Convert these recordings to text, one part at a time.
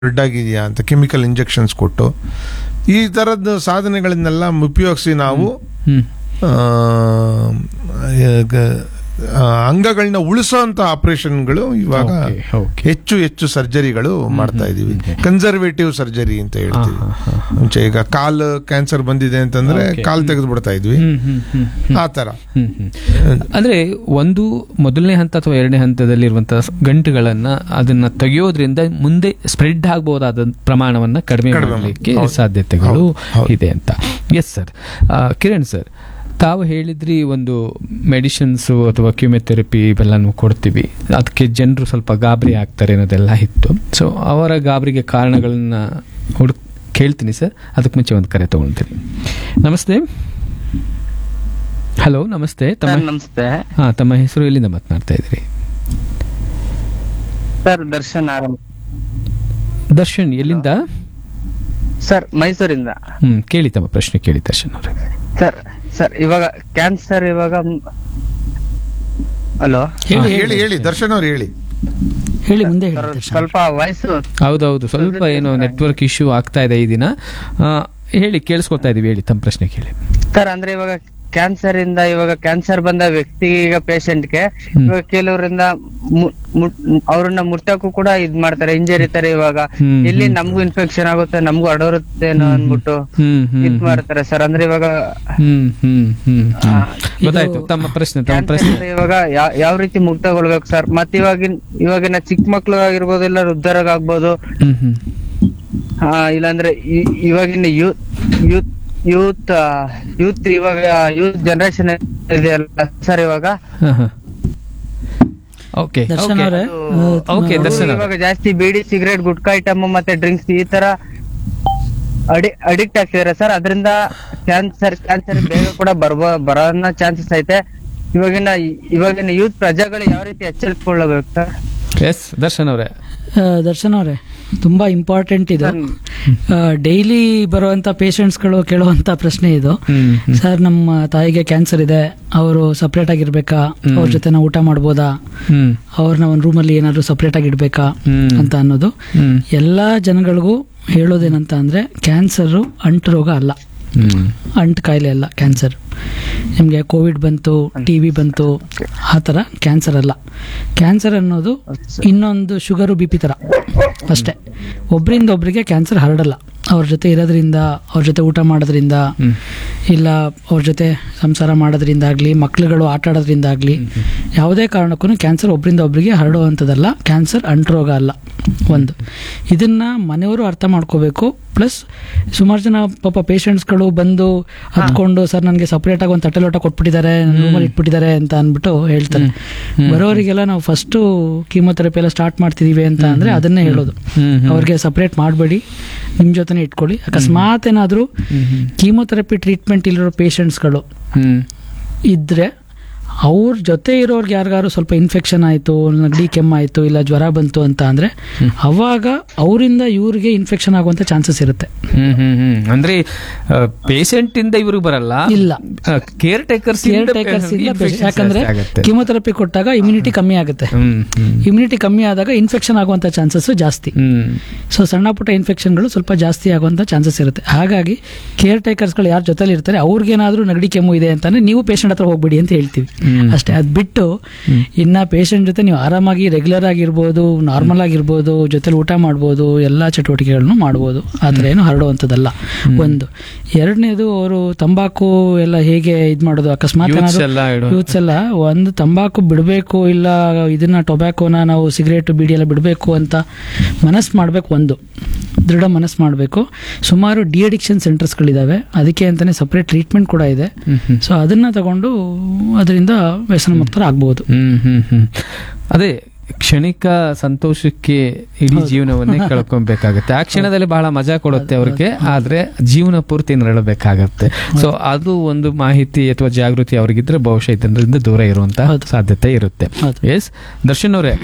Spread ಆಗಿದೆಯಾ ಅಂತ chemical injections ಕೊಟ್ಟು ಈ ಥರದ ಸಾಧನೆಗಳನ್ನೆಲ್ಲ ಉಪಯೋಗಿಸಿ ನಾವು ಹ್ಮ್ ಆ, ಗ- ಆ, ಅಂಗಗಳನ್ನ ಉಳಿಸೋಂಥ ಆಪರೇಷನ್ಗಳು ಇವಾಗ Okay, okay. ಹೆಚ್ಚು ಹೆಚ್ಚು ಸರ್ಜರಿಗಳು ಮಾಡ್ತಾ ಇದೀವಿ ಕನ್ಸರ್ವೇಟಿವ್ ಸರ್ಜರಿ ಅಂತ ಹೇಳ್ತೀವಿ ಹಾ, ಹಾ, ಮುಂಚೆ ಈಗ ಕಾಲ್ ಕ್ಯಾನ್ಸರ್ ಬಂದಿದೆ ಅಂತಂದ್ರೆ Okay. ಕಾಲ್ ತೆಗೆದು ಬಿಡ್ತಾ ಇದ್ವಿ ಹ್ಮ್ ಹ್ಮ್ ಹ್ಮ್ ಹ್ಮ್ ಆ ತರ ಹ್ಮ್ ಹ್ಮ್. ಅಂದ್ರೆ ಒಂದು ಮೊದಲನೇ ಹಂತ ಅಥವಾ ಎರಡನೇ ಹಂತದಲ್ಲಿರುವಂತಹ ಗಂಟುಗಳನ್ನ ಅದನ್ನ ತೆಗೆಯೋದ್ರಿಂದ ಮುಂದೆ ಸ್ಪ್ರೆಡ್ ಆಗಬಹುದಾದ ಪ್ರಮಾಣವನ್ನ ಕಡಿಮೆ ಕಡಿಮೆ ಮಾಡಲಿಕ್ಕೆ ಹೌದು. ಸಾಧ್ಯತೆಗಳು ಹೌದು, ಹೌದು. ಇದೆ ಅಂತ ಎಸ್ ಸರ್ ಕಿರಣ್ ಸರ್ ತಾವು ಹೇಳಿದ್ರಿ ಒಂದು ಮೆಡಿಸಿನ್ಸ್ ಅಥವಾ ಕ್ಯೂಮಿಯೋಥೆರಪಿ ಇವೆಲ್ಲನೂ ಕೊಡ್ತೀವಿ ಅದಕ್ಕೆ ಜನರು ಸ್ವಲ್ಪ ಗಾಬರಿ ಆಗ್ತಾರೆ ಅನ್ನೋದೆಲ್ಲ ಇತ್ತು ಸೊ ಅವರ ಗಾಬರಿಗೆ ಕಾರಣಗಳನ್ನ ಹುಡುಕ್ ಕೇಳ್ತೀನಿ ಸರ್ ಅದಕ್ಕೆ ಮುಂಚೆ ಒಂದು ಕರೆ ತಗೊಳ್ತೀನಿ ನಮಸ್ತೆ ಹಲೋ ನಮಸ್ತೆ ತಮ್ಮ ಸರ್ ನಮಸ್ತೆ ಹಾ ತಮ್ಮ ಹೆಸರು ಎಲ್ಲಿಂದ ಮಾತನಾಡ್ತಾ ಇದ್ರಿ ಸರ್ ದರ್ಶನ್ ಆರಾಮ್ ದರ್ಶನ್ ಎಲ್ಲಿಂದ ಸರ್ ಮೈಸೂರಿಂದ ಹ್ಮ್ ಕೇಳಿ ತಮ್ಮ ಪ್ರಶ್ನೆ ಕೇಳಿ ದರ್ಶನ್ ಅವ್ರೆ ಸರ್ ಸರ್ ಇವಾಗ ಕ್ಯಾನ್ಸರ್ ಇವಾಗ ಹಲೋ ಹಾ, ಹೇಳಿ ಹೇಳಿ ದರ್ಶನ್ ಅವ್ರು ಹೇಳಿ ಹೇಳಿ ಮುಂದೆ ಸರ್ ಹೇಳಿ ದರ್ಶನ್. ಸ್ವಲ್ಪ ವಯಸ್ಸು ಹೌದೌದು ಸ್ವಲ್ಪ ಏನೋ ನೆಟ್ವರ್ಕ್ ಇಶ್ಯೂ ಆಗ್ತಾ ಇದೆ ಈ ದಿನ ಆ, ಹೇಳಿ ಕೇಳಿಸ್ಕೊತಾ ಇದೀವಿ ಹೇಳಿ ತಮ್ಮ ಪ್ರಶ್ನೆ ಕೇಳಿ ಸರ್ ಅಂದ್ರೆ ಇವಾಗ ಕ್ಯಾನ್ಸರ್ ಇಂದ ಇವಾಗ ಕ್ಯಾನ್ಸರ್ ಬಂದ ವ್ಯಕ್ತಿಗೆ ಈಗ patient ಗೆ ಹ್ಮ್. ಇವಾಗ ಕೆಲವರಿಂದ ಮು- ಮು- ಅವ್ರನ್ನ ಮುಟ್ಟಕ್ಕೂ ಕೂಡ ಇದ್ ಮಾಡ್ತಾರೆ ಇಂಜರಿತಾರೆ ಇವಾಗ ಹ್ಮ್, ಇಲ್ಲಿ ಹ್ಮ್. ನಮಗೂ ಇನ್ಫೆಕ್ಷನ್ ಆಗುತ್ತೆ ನಮಗೂ ಅಡೋರುತ್ತೇನೋ ಹ್ಮ್, ಅನ್ಬಿಟ್ಟು ಹ್ಮ್ ಹ್ಮ್ ಇದ್ ಮಾಡ್ತಾರೆ ಸರ್ ಅಂದ್ರೆ ಇವಾಗ ಹ್ಮ್ ಹ್ಮ್ ಹ್ಮ್ ಹ್ಮ್. ಆ, ಗೊತ್ತಾಯ್ತು ತಮ್ಮ ಪ್ರಶ್ನೆ ತಮ್ಮ ಕ್ಯಾನ್ಸರ್ ಪ್ರಶ್ನೆ ಇಂದ ಇವಾಗ ಯಾ- ಯಾವ ರೀತಿ ಮುಕ್ತಗೊಳ್ಬೇಕು ಸರ್ ಮತ್ತೆ ಇವಾಗಿನ ಇವಾಗಿನ ಚಿಕ್ಕ ಮಕ್ಳು ಆಗಿರ್ಬೋದು ಇಲ್ಲ ವೃದ್ಧರಾಗ್ಬೋದು ಹ್ಮ್ ಹ್ಮ್ ಆ, ಇಲ್ಲಾಂದ್ರೆ ಇ- ಇವಾಗಿನ ಯೂತ್ ಯೂತ್ ಯೂತ್ ಯೂತ್ ಇವಾಗ ಯೂತ್ ಜನರೇಷನ್ ಇದೆಯಲ್ಲ ಸರ್ ಇವಾಗ ಹಾ, ಹಾ. Okay Darshan okay. ಅವರೇ ಅದು- ಓಕೆ ಅವ್ರು ದರ್ಶನ್ ಅವ್ರೆ. ಇವಾಗ ಜಾಸ್ತಿ ಬೀಡಿ ಸಿಗರೇಟ್ ಗುಟ್ಕಾ ಐಟಮ್ ಮತ್ತೆ ಡ್ರಿಂಕ್ಸ್ ಈ ತರ ಅಡಿ ಅಡಿಕ್ಟ್ ಆಗ್ತಿದಾರೆ ಸರ್ ಅದರಿಂದ ಕ್ಯಾನ್ಸರ್ ಕ್ಯಾನ್ಸರ್ ಬೇಗ ಕೂಡ ಬರ್ಬೋ ಬರೋ ಚಾನ್ಸಸ್ ಐತೆ ಇವಾಗಿನ ಇವಾಗಿನ ಯೂತ್ ಪ್ರಜೆಗಳು ಯಾವ ರೀತಿ ಎಚ್ಚರಿಸಿಕೊಳ್ಳಬೇಕು ಸರ್ ಎಸ್ ದರ್ಶನ್ ಅವರೇ ಆ, ದರ್ಶನ್ ಅವರೇ ತುಂಬಾ ಇಂಪಾರ್ಟೆಂಟ್ ಇದು ಡೈಲಿ ಬರುವಂತ ಪೇಷಂಟ್ಸ್ಗಳು ಕೇಳುವಂತ ಪ್ರಶ್ನೆ ಇದು ಹ್ಮ್ ಹ್ಮ್. ಸರ್ ನಮ್ಮ ತಾಯಿಗೆ ಕ್ಯಾನ್ಸರ್ ಇದೆ ಅವರು ಸಪ್ರೇಟ್ ಆಗಿರ್ಬೇಕಾ ಅವ್ರ ಜೊತೆ ನಾವು ಊಟ ಮಾಡ್ಬೋದಾ ಹ್ಮ್ ಅವ್ರನ್ನ ಒಂದು ರೂಮಲ್ಲಿ ಏನಾದ್ರು ಸಪ್ರೇಟ್ ಆಗಿ ಇಡ್ಬೇಕಾ ಹ್ಮ್. ಅಂತ ಅನ್ನೋದು ಹ್ಮ್ ಎಲ್ಲಾ ಜನಗಳಿಗೂ ಹೇಳೋದೇನಂತ ಅಂದ್ರೆ ಕ್ಯಾನ್ಸರ್ ಅಂಟು ರೋಗ ಅಲ್ಲ ಹ್ಮ್ ಅಂಟು ಕಾಯಿಲೆ ಅಲ್ಲ ಕ್ಯಾನ್ಸರ್ ನಿಮಗೆ ಕೋವಿಡ್ ಬಂತು ಟಿ ವಿ ಬಂತು ಆ ಥರ ಕ್ಯಾನ್ಸರ್ ಅಲ್ಲ ಕ್ಯಾನ್ಸರ್ ಅನ್ನೋದು ಇನ್ನೊಂದು ಶುಗರು ಬಿ ಪಿ ಥರ ಅಷ್ಟೇ ಒಬ್ಬರಿಂದ ಒಬ್ಬರಿಗೆ ಕ್ಯಾನ್ಸರ್ ಹರಡಲ್ಲ ಅವ್ರ ಜೊತೆ ಇರೋದ್ರಿಂದ ಅವ್ರ ಜೊತೆ ಊಟ ಮಾಡೋದ್ರಿಂದ ಹ್ಮ್. ಇಲ್ಲ ಅವ್ರ ಜೊತೆ ಸಂಸಾರ ಮಾಡೋದ್ರಿಂದ ಆಗಲಿ ಮಕ್ಳುಗಳು ಆಟ ಆಡೋದ್ರಿಂದ ಆಗಲಿ ಯಾವುದೇ ಕಾರಣಕ್ಕೂ ಕ್ಯಾನ್ಸರ್ ಒಬ್ಬರಿಂದ ಒಬ್ಬರಿಗೆ ಹರಡುವಂಥದ್ದಲ್ಲ ಕ್ಯಾನ್ಸರ್ ಅಂಟುರೋಗ ಅಲ್ಲ ಒಂದು ಇದನ್ನ ಮನೆಯವರು ಅರ್ಥ ಮಾಡ್ಕೋಬೇಕು ಪ್ಲಸ್ ಸುಮಾರು ಜನ ಪಾಪ ಪೇಷಂಟ್ಸ್ಗಳು ಬಂದು ಹತ್ಕೊಂಡು ಸರ್ ನನಗೆ ಸಪ್ರೇಟ್ ಆಗಿ ಒಂದು ತಟ್ಟೆ ಲೋಟ ಕೊಟ್ಬಿಟ್ಟಿದ್ದಾರೆ ರೂಮಲ್ಲಿ ಇಟ್ಬಿಟ್ಟಿದ್ದಾರೆ ಅಂತ ಅಂದ್ಬಿಟ್ಟು ಹೇಳ್ತಾರೆ ಬರೋರಿಗೆಲ್ಲ ನಾವು ಫಸ್ಟು ಕೀಮೋಥೆರಪಿ ಎಲ್ಲ ಸ್ಟಾರ್ಟ್ ಮಾಡ್ತಿದೀವಿ ಅಂತ ಅಂದ್ರೆ ಅದನ್ನೇ ಹೇಳೋದು ಹ್ಮ್ ಹ್ಮ್. ಅವ್ರಿಗೆ ಸಪ್ರೇಟ್ ಮಾಡಬೇಡಿ ನಿಮ್ಮ ಜೊತೆನೇ ಇಟ್ಕೊಳ್ಳಿ ಅಕಸ್ಮಾತ್ ಏನಾದರೂ ಕೀಮೋಥೆರಪಿ ಟ್ರೀಟ್ಮೆಂಟ್ ಇಲ್ಲಿರೋ ಪೇಷಂಟ್ಸ್ಗಳು ಹ್ಮ್ ಇದ್ರೆ ಅವ್ರ ಜೊತೆ ಇರೋರ್ಗೆ ಯಾರಿಗಾರು ಸ್ವಲ್ಪ ಇನ್ಫೆಕ್ಷನ್ ಆಯಿತು ನೆಗಡಿ ಕೆಮ್ಮಾಯಿತು ಇಲ್ಲ ಜ್ವರ ಬಂತು ಅಂತ ಅಂದ್ರೆ ಅವಾಗ ಅವರಿಂದ ಇವ್ರಿಗೆ ಇನ್ಫೆಕ್ಷನ್ ಆಗುವಂತ ಚಾನ್ಸಸ್ ಇರುತ್ತೆ ಹ್ಮ್ ಹ್ಮ್ ಹ್ಮ್ ಅಂದ್ರೆ ಪೇಷಂಟ್ ಇಂದ ಇವ್ರಿಗೆ ಬರಲ್ಲ ಇಲ್ಲ. ಕೇರ್ ಟೇಕರ್ಸ್ ಕೇರ್ ಟೇಕರ್ಸ್ ಯಾಕಂದ್ರೆ ಕಿಮೋಥೆರಪಿ ಕೊಟ್ಟಾಗ ಇಮ್ಯುನಿಟಿ ಕಮ್ಮಿ ಆಗುತ್ತೆ ಹ್ಮ್ ಹ್ಮ್ ಇಮ್ಯುನಿಟಿ ಕಮ್ಮಿ ಆದಾಗ ಇನ್ಫೆಕ್ಷನ್ ಆಗುವಂತ ಚಾನ್ಸಸ್ ಜಾಸ್ತಿ ಹ್ಮ್ ಸೊ ಸಣ್ಣ ಪುಟ್ಟ ಇನ್ಫೆಕ್ಷನ್ಗಳು ಸ್ವಲ್ಪ ಜಾಸ್ತಿ ಆಗುವಂತ ಚಾನ್ಸಸ್ ಇರುತ್ತೆ ಹಾಗಾಗಿ ಕೇರ್ ಟೇಕರ್ಸ್ಗಳು ಯಾರ ಜೊತೆಲಿ ಇರ್ತಾರೆ ಅವ್ರಿಗೇನಾದ್ರೂ ನೆಗಡಿ ಕೆಮ್ಮು ಇದೆ ಅಂತಂದ್ರೆ ನೀವು ಪೇಷಂಟ್ ಹತ್ರ ಹೋಗ್ಬೇಡಿ ಅಂತ ಹೇಳ್ತೀವಿ ಹ್ಮ್. ಅಷ್ಟೇ ಅದ್ ಬಿಟ್ಟು ಇನ್ನ ಪೇಷಂಟ್ ಜೊತೆ ನೀವು ಆರಾಮಾಗಿ ರೆಗ್ಯುಲರ್ ಆಗಿರ್ಬೋದು ನಾರ್ಮಲ್ ಆಗಿರ್ಬೋದು ಜೊತೆಲಿ ಊಟ ಮಾಡ್ಬೋದು ಎಲ್ಲಾ ಚಟುವಟಿಕೆಗಳನ್ನು ಮಾಡ್ಬೋದು ಆತರ ಏನು ಹರಡುವಂಥದ್ದಲ್ಲ ಒಂದು ಎರಡನೇದು ಅವರು ತಂಬಾಕು ಎಲ್ಲ ಹೇಗೆ ಇದ್ ಮಾಡೋದು ಅಕಸ್ಮಾತ್ Youths ಎಲ್ಲ ಇಡು- ಯೂತ್ಸ್ ಎಲ್ಲ ಒಂದು ತಂಬಾಕು ಬಿಡಬೇಕು ಇಲ್ಲ ಇದನ್ನ ಟೊಬ್ಯಾಕೋನ ನಾವು ಸಿಗರೇಟ್ ಬೀಡಿ ಎಲ್ಲ ಬಿಡಬೇಕು ಅಂತ ಮನಸ್ಸು ಮಾಡಬೇಕು ಒಂದು ದೃಢ ಮನಸ್ಸು ಮಾಡಬೇಕು ಸುಮಾರು ಡಿ ಅಡಿಕ್ಷನ್ ಸೆಂಟರ್ಸ್ಗಳಿದ್ದಾವೆ ಅದಕ್ಕೆ ಅಂತಾನೆ ಸಪ್ರೇಟ್ ಟ್ರೀಟ್ಮೆಂಟ್ ಕೂಡ ಇದೆ ಸೊ ಅದನ್ನ ತಗೊಂಡು ಅದರಿಂದ ವ್ಯಸನ ಮುಕ್ತರ ಆಗ್ಬಹುದು ಹ್ಮ್ ಹ್ಮ್ ಹ್ಮ್ ಅದೇ ಕ್ಷಣಿಕ ಸಂತೋಷಕ್ಕೆ ಇಡೀ ಜೀವನವನ್ನೇ ಕಳ್ಕೊಬೇಕಾಗತ್ತೆ ಆ ಕ್ಷಣದಲ್ಲಿ ಬಹಳ ಮಜಾ ಕೊಡುತ್ತೆ ಅವ್ರಿಗೆ ಆದ್ರೆ ಜೀವನ ಪೂರ್ತಿ ನರಳಬೇಕಾಗತ್ತೆ ಸೊ ಅದು ಒಂದು ಮಾಹಿತಿ ಅಥವಾ ಜಾಗೃತಿ ಅವ್ರಿಗಿದ್ರೆ ಬಹುಶಃ ಇದರಿಂದ ದೂರ ಇರುವಂತ ಹೌದು. ಸಾಧ್ಯತೆ ಇರುತ್ತೆ ಹೌದು. ಎಸ್ ದರ್ಶನ್ ಅವರೇ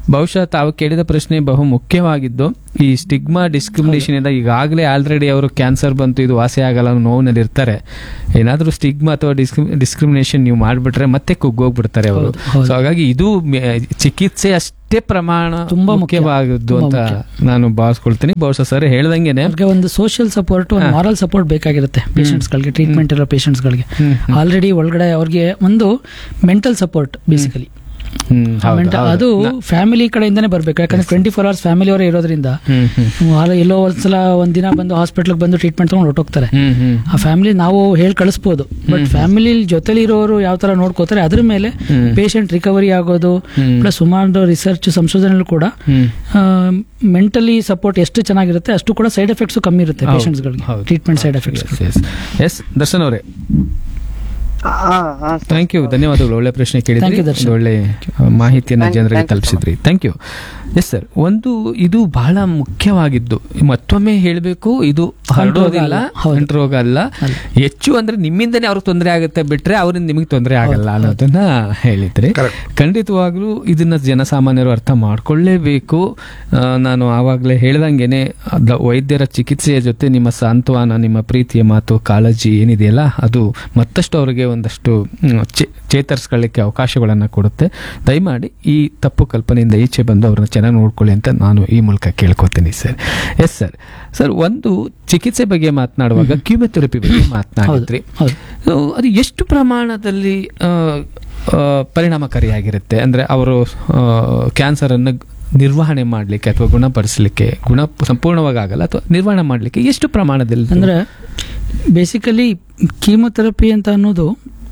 ಬಹುಶಃ ತಾವು ಕೇಳಿದ ಪ್ರಶ್ನೆ ಬಹು ಮುಖ್ಯವಾಗಿದ್ದು ಈ ಸ್ಟಿಗ್ಮಾ ಡಿಸ್ಕ್ರಿಮಿನೇಷನ್ ಇಂದ ಈಗಾಗಲೇ ಆಲ್ರೆಡಿ ಅವರು ಕ್ಯಾನ್ಸರ್ ಬಂತು ಇದು ವಾಸಿ ಆಗಲ್ಲ ಅನ್ನೋ ನೋವಿನಲ್ಲಿ ಇರ್ತಾರೆ ಏನಾದರೂ ಸ್ಟಿಗ್ಮಾ ಅಥವಾ ಡಿಸ್ಕ್ರಿಮಿನೇಷನ್ ನೀವು ಮಾಡಿಬಿಟ್ರೆ ಮತ್ತೆ ಕುಗ್ಗೋಗ್ಬಿಡ್ತಾರೆ ಅವರು ಹೌದು, ಹೌದು. ಸೊ ಹಾಗಾಗಿ ಇದು ಮೆ- ಚಿಕಿತ್ಸೆ ಅಷ್ಟೇ ಪ್ರಮಾಣ ತುಂಬಾ ಮುಖ್ಯ. ಮುಖ್ಯವಾದದ್ದು ತುಂಬಾ ಅಂತ ನಾನು ಭಾವಿಸ್ಕೊಳ್ತೀನಿ ಬಹುಶಃ ಸರ್ ಹೇಳ್ದಂಗೆನೆ ಅವ್ರಿಗೆ ಒಂದು ಸೋಷಿಯಲ್ ಸಪೋರ್ಟ್ ಒಂದು ಮಾರಲ್ ಸಪೋರ್ಟ್ ಬೇಕಾಗಿರುತ್ತೆ ಪೇಷಂಟ್ಸ್ಗಳಿಗೆ ಟ್ರೀಟ್ಮೆಂಟ್ ಇರೋ ಪೇಷಂಟ್ಸ್ಗಳಿಗೆ ಹ್ಮ್, ಹ್ಮ್. ಆಲ್ರೆಡಿ ಒಳಗಡೆ ಅವ್ರಿಗೆ ಒಂದು ಮೆಂಟಲ್ ಸಪೋರ್ಟ್ ಬೇಸಿಕಲಿ ಹ್ಮ್, ಹೌದು, ಹೌದು. ಅದು ಫ್ಯಾಮಿಲಿ ಕಡೆಯಿಂದನೇ ಬರ್ಬೇಕು ಯಾಕಂದ್ರೆ ಟ್ವೆಂಟಿ ಫೋರ್ ಅವರ್ಸ್ ಫ್ಯಾಮಿಲಿ ಅವರೇ ಇರೋದ್ರಿಂದ ಹ್ಮ್, ಹ್ಮ್. ಅಲ್ಲಿ ಎಲ್ಲೋ ಒಂದ್ಸಲ ಒಂದಿನ ಬಂದು ಹಾಸ್ಪಿಟ್ಲ್ಗೆ ಬಂದು ಟ್ರೀಟ್ಮೆಂಟ್ ತಗೊಂಡು ಹೊರಟೋಗ್ತಾರೆ ಹ್ಮ್, ಹ್ಮ್. ಆ ಫ್ಯಾಮಿಲಿ ನಾವು ಹೇಳಿ ಕಳಿಸ್ಬೋದು ಬಟ್ ಫ್ಯಾಮಿಲಿ ಜೊತೆಲಿ ಇರೋರು ಯಾವ ತರ ನೋಡ್ಕೋತಾರೆ ಅದ್ರ ಮೇಲೆ ಹ್ಮ್. ಪೇಷಂಟ್ ರಿಕವರಿ ಆಗೋದು ಹ್ಮ್. ಪ್ಲಸ್ ಸುಮಾರು ರಿಸರ್ಚ್ ಸಂಶೋಧನೆಗಳು ಕೂಡ ಹ್ಮ್. ಮೆಂಟಲಿ ಸಪೋರ್ಟ್ ಎಷ್ಟು ಚೆನ್ನಾಗಿರುತ್ತೆ ಅಷ್ಟು ಕೂಡ ಸೈಡ್ ಎಫೆಕ್ಟ್ಸ್ ಕಮ್ಮಿ ಇರುತ್ತೆ ಹೌದು, ಪೇಷಂಟ್ಸ್ಗಳಿಗೆ ಹೌದು. Treatment side effects yes yes Darshan ಅವರೇ ಹಾ ಹಾ ಥ್ಯಾಂಕ್ ಯು ಧನ್ಯವಾದಗಳು ಒಳ್ಳೆ ಪ್ರಶ್ನೆ Thank ಕೇಳಿದ್ರಿ you, ದರ್ಶನ್. ಒಂದು ಒಳ್ಳೆ ಆ, ಮಾಹಿತಿಯನ್ನ Thank- ಜನರಿಗೆ thank you so ತಲುಪಿಸಿದ್ರಿ ಥ್ಯಾಂಕ್ ಯು ಎಸ್ ಸರ್ ಒಂದು ಇದು ಬಹಳ ಮುಖ್ಯವಾಗಿದ್ದು ಮತ್ತೊಮ್ಮೆ ಹೇಳಬೇಕು ಇದು ಹರಡೋದಿಲ್ಲ ಹೌದು. ಅಂಟು ರೋಗ ಅಲ್ಲ ಅಲ್ಲ. ಹೆಚ್ಚು ಅಂದ್ರೆ ನಿಮ್ಮಿಂದನೇ ಅವ್ರಿಗೆ ತೊಂದರೆ ಆಗುತ್ತೆ ಬಿಟ್ರೆ ಅವರಿಂದ ನಿಮಗೆ ತೊಂದರೆ ಆಗಲ್ಲ ಅನ್ನೋದನ್ನ ಹೇಳಿದ್ರಿ Correct. ಖಂಡಿತವಾಗ್ಲೂ ಇದನ್ನ ಜನಸಾಮಾನ್ಯರು ಅರ್ಥ ಮಾಡ್ಕೊಳ್ಳೇಬೇಕು ಆ, ನಾನು ಆವಾಗಲೇ ಹೇಳ್ದಂಗೆನೆ ಅದ ವೈದ್ಯರ ಚಿಕಿತ್ಸೆಯ ಜೊತೆ ನಿಮ್ಮ ಸಾಂತ್ವನ ನಿಮ್ಮ ಪ್ರೀತಿಯ ಮಾತು ಕಾಳಜಿ ಏನಿದೆಯಲ್ಲ ಅದು ಮತ್ತಷ್ಟು ಅವರಿಗೆ ಒಂದಷ್ಟು ಮ್, ಚೇ- ಚೇತರಿಸ್ಕೊಳ್ಳಿಕ್ಕೆ ಅವಕಾಶಗಳನ್ನು ಕೊಡುತ್ತೆ ದಯಮಾಡಿ ಈ ತಪ್ಪು ಕಲ್ಪನೆಯಿಂದ ಈಚೆ ಬಂದು ಅವ್ರನ್ನ ಚೆನ್ನಾಗಿ ನೋಡ್ಕೊಳ್ಳಿ ಅಂತ ನಾನು ಈ ಮೂಲಕ ಕೇಳ್ಕೊತೀನಿ ಸರ್ ಎಸ್ ಸರ್ ಸರ್ ಒಂದು ಚಿಕಿತ್ಸೆ ಬಗ್ಗೆ ಮಾತನಾಡುವಾಗ ಕ್ಯೂಮೆಥೆರಪಿ ಬಗ್ಗೆ ಮಾತನಾಡಿದ್ರಿ ಹೌದು So, ಅದು ಎಷ್ಟು ಪ್ರಮಾಣದಲ್ಲಿ ಆ, ಆ, ಪರಿಣಾಮಕಾರಿಯಾಗಿರುತ್ತೆ ಅಂದರೆ ಅವರು ಕ್ಯಾನ್ಸರನ್ನು ನಿರ್ವಹಣೆ ಮಾಡಲಿಕ್ಕೆ ಅಥವಾ ಗುಣಪಡಿಸಲಿಕ್ಕೆ ಗುಣ ಸಂಪೂರ್ಣವಾಗಿ ಆಗಲ್ಲ ಅಥವಾ ನಿರ್ವಹಣೆ ಮಾಡಲಿಕ್ಕೆ ಎಷ್ಟು ಪ್ರಮಾಣದಲ್ಲಿ ಅಂದ್ರೆ ಬೇಸಿಕಲಿ ಕೀಮೊಥೆರಪಿ ಅಂತ ಅನ್ನೋದು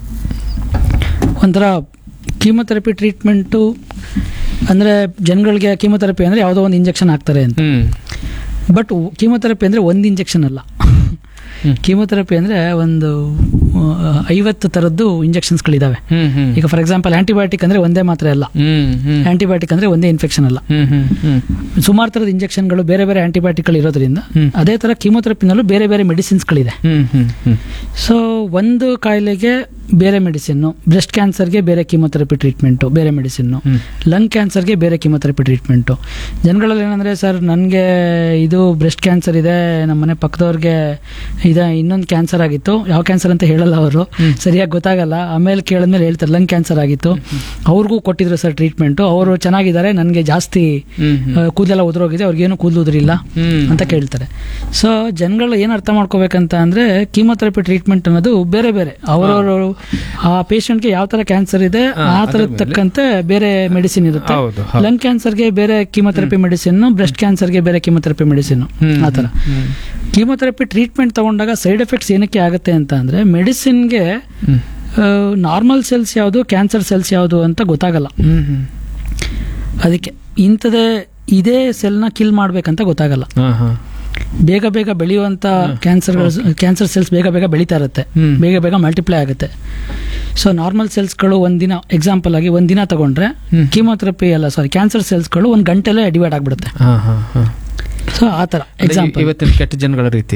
ಒಂಥರ ಕೀಮೊಥೆರಪಿ ಟ್ರೀಟ್ಮೆಂಟು ಅಂದರೆ ಜನಗಳಿಗೆ ಕೀಮೊಥೆರಪಿ ಅಂದರೆ ಯಾವುದೋ ಒಂದು ಇಂಜೆಕ್ಷನ್ ಹಾಕ್ತಾರೆ ಅಂತ ಹ್ಮ್ ಬಟ್ ಕೀಮೊಥೆರಪಿ ಅಂದರೆ ಒಂದು ಇಂಜೆಕ್ಷನ್ ಅಲ್ಲ ಹ್ಮ್. ಕೀಮೊಥೆರಪಿ ಅಂದರೆ ಒಂದು ಆ, ಐವತ್ತು ಥರದ್ದು ಇಂಜೆಕ್ಷನ್ಸ್ಗಳಿದ್ದಾವೆ ಹ್ಮ್ ಹ್ಮ್ ಈಗ ಫಾರ್ ಎಕ್ಸಾಂಪಲ್ ಆಂಟಿಬಯೋಟಿಕ್ ಅಂದರೆ ಒಂದೇ ಮಾತ್ರ ಅಲ್ಲ ಹ್ಮ್ ಹ್ಮ್ ಆಂಟಿಬಯೋಟಿಕ್ ಅಂದರೆ ಒಂದೇ ಇನ್ಫೆಕ್ಷನ್ ಅಲ್ಲ ಹ್ಮ್ ಹ್ಮ್ ಹ್ಮ್ ಸುಮಾರು ಥರದ ಇಂಜೆಕ್ಷನ್ಗಳು ಬೇರೆ ಬೇರೆ ಆಂಟಿಬಯೋಟಿಕ್ಗಳು ಇರೋದ್ರಿಂದ ಹ್ಮ್. ಅದೇ ಥರ ಕೀಮೊಥೆರಪಿನಲ್ಲೂ ಬೇರೆ ಬೇರೆ ಮೆಡಿಸಿನ್ಸ್ಗಳಿದೆ ಹ್ಮ್ ಹ್ಮ್ ಹ್ಮ್ ಸೊ ಒಂದು ಕಾಯಿಲೆಗೆ ಬೇರೆ ಮೆಡಿಸಿನ್ನು ಬ್ರೆಸ್ಟ್ ಕ್ಯಾನ್ಸರ್ಗೆ ಬೇರೆ ಕೀಮೊಥೆರಪಿ ಟ್ರೀಟ್ಮೆಂಟು ಬೇರೆ ಮೆಡಿಸಿನ್ನು ಹ್ಮ್. ಲಂಗ್ ಕ್ಯಾನ್ಸರ್ಗೆ ಬೇರೆ ಕೀಮೊಥೆರಪಿ ಟ್ರೀಟ್ಮೆಂಟು ಜನಗಳಲ್ಲಿ ಏನಂದರೆ ಸರ್ ನನಗೆ ಇದು ಬ್ರೆಸ್ಟ್ ಕ್ಯಾನ್ಸರ್ ಇದೆ ನಮ್ಮ ಮನೆ ಪಕ್ಕದವ್ರಿಗೆ ಇದೆ ಇನ್ನೊಂದು ಕ್ಯಾನ್ಸರ್ ಆಗಿತ್ತು ಯಾವ ಕ್ಯಾನ್ಸರ್ ಅಂತ ಹೇಳಲ್ಲ ಅವರು ಸರಿಯಾಗಿ ಗೊತ್ತಾಗಲ್ಲ ಆಮೇಲೆ ಕೇಳಿದ್ಮೇಲೆ ಹೇಳ್ತಾರೆ ಲಂಗ್ ಕ್ಯಾನ್ಸರ್ ಆಗಿತ್ತು ಅವ್ರಿಗೂ ಕೊಟ್ಟಿದ್ರು ಸರ್ ಟ್ರೀಟ್ಮೆಂಟು ಅವರು ಚೆನ್ನಾಗಿದ್ದಾರೆ ನನಗೆ ಜಾಸ್ತಿ ಹ್ಮ್ ಹ್ಮ್ ಆ, ಕೂದಲೆಲ್ಲ ಉದುರೋಗಿದೆ ಅವ್ರಿಗೇನು ಕೂದಲು ಉದುರಿಲ್ಲ ಹ್ಮ್. ಅಂತ ಕೇಳ್ತಾರೆ ಸೊ ಜನಗಳು ಏನು ಅರ್ಥ ಮಾಡ್ಕೋಬೇಕಂತ ಅಂದ್ರೆ ಕೀಮೊಥೆರಪಿ ಟ್ರೀಟ್ಮೆಂಟ್ ಅನ್ನೋದು ಬೇರೆ ಬೇರೆ ಅವರವರು ಆ ಪೇಷಂಟ್ಗೆ ಯಾವ ತರ ಕ್ಯಾನ್ಸರ್ ಇದೆ ಹಾ, ಆ ಅದ್ರ ತರದ ಮೇಲೆ. ತಕ್ಕಂತೆ ಬೇರೆ ಮೆಡಿಸಿನ್ ಇರುತ್ತೆ ಹೌದು, ಹೌದು. ಲಂಗ್ ಕ್ಯಾನ್ಸರ್ಗೆ ಬೇರೆ ಕೀಮೊಥೆರಪಿ ಮೆಡಿಸಿನ್ ಬ್ರೆಸ್ಟ್ ಕ್ಯಾನ್ಸರ್ಗೆ ಬೇರೆ ಕೀಮೊಥೆರಪಿ ಮೆಡಿಸಿನ್ ಹ್ಮ್, ಆ ಥರ ಹ್ಮ್. ಕೀಮೊಥೆರಪಿ ಟ್ರೀಟ್ಮೆಂಟ್ ತಗೊಂಡಾಗ ಸೈಡ್ ಎಫೆಕ್ಟ್ಸ್ ಏನಕ್ಕೆ ಆಗುತ್ತೆ ಅಂತ ಅಂದ್ರೆ ಮೆಡಿಸಿನ್ಗೆ ಹ್ಮ್. ನಾರ್ಮಲ್ ಸೆಲ್ಸ್ ಯಾವುದು ಕ್ಯಾನ್ಸರ್ ಸೆಲ್ಸ್ ಯಾವುದು ಅಂತ ಗೊತ್ತಾಗಲ್ಲ ಹ್ಮ್ ಹ್ಮ್ ಅದಕ್ಕೆ ಇಂಥದೇ ಇದೇ ಸೆಲ್ನ ಕಿಲ್ ಮಾಡ್ಬೇಕಂತ ಗೊತ್ತಾಗಲ್ಲ ಹಾ ಹಾ ಬೇಗ ಬೇಗ ಬೆಳೆಯುವಂತ ಕ್ಯಾನ್ಸರ್ ಕ್ಯಾನ್ಸರ್ ಸೆಲ್ಸ್ ಬೇಗ ಬೇಗ ಬೆಳೀತಾ ಇರುತ್ತೆ ಹ್ಮ್. ಬೇಗ ಬೇಗ ಮಲ್ಟಿಪ್ಲೈ ಆಗುತ್ತೆ ಸೊ ನಾರ್ಮಲ್ ಸೆಲ್ಸ್ಗಳು ಒಂದಿನ ಎಕ್ಸಾಂಪಲ್ ಆಗಿ ಒಂದಿನ ತಗೊಂಡ್ರೆ ಹ್ಮ್. ಕೀಮೋಥೆರಪಿ ಅಲ್ಲ ಸಾರಿ ಕ್ಯಾನ್ಸರ್ ಸೆಲ್ಸ್ಗಳು ಒಂದು ಗಂಟೆಲೇ ಡಿವೈಡ್ ಆಗ್ಬಿಡುತ್ತೆ ಹಾ ಹಾ ಹಾ ಸೊ ಆ ಥರ ಎಕ್ಸಾಂಪಲ್ ಇವತ್ತಿನ ಕೆಟ್ಟ ಜನಗಳ ರೀತಿ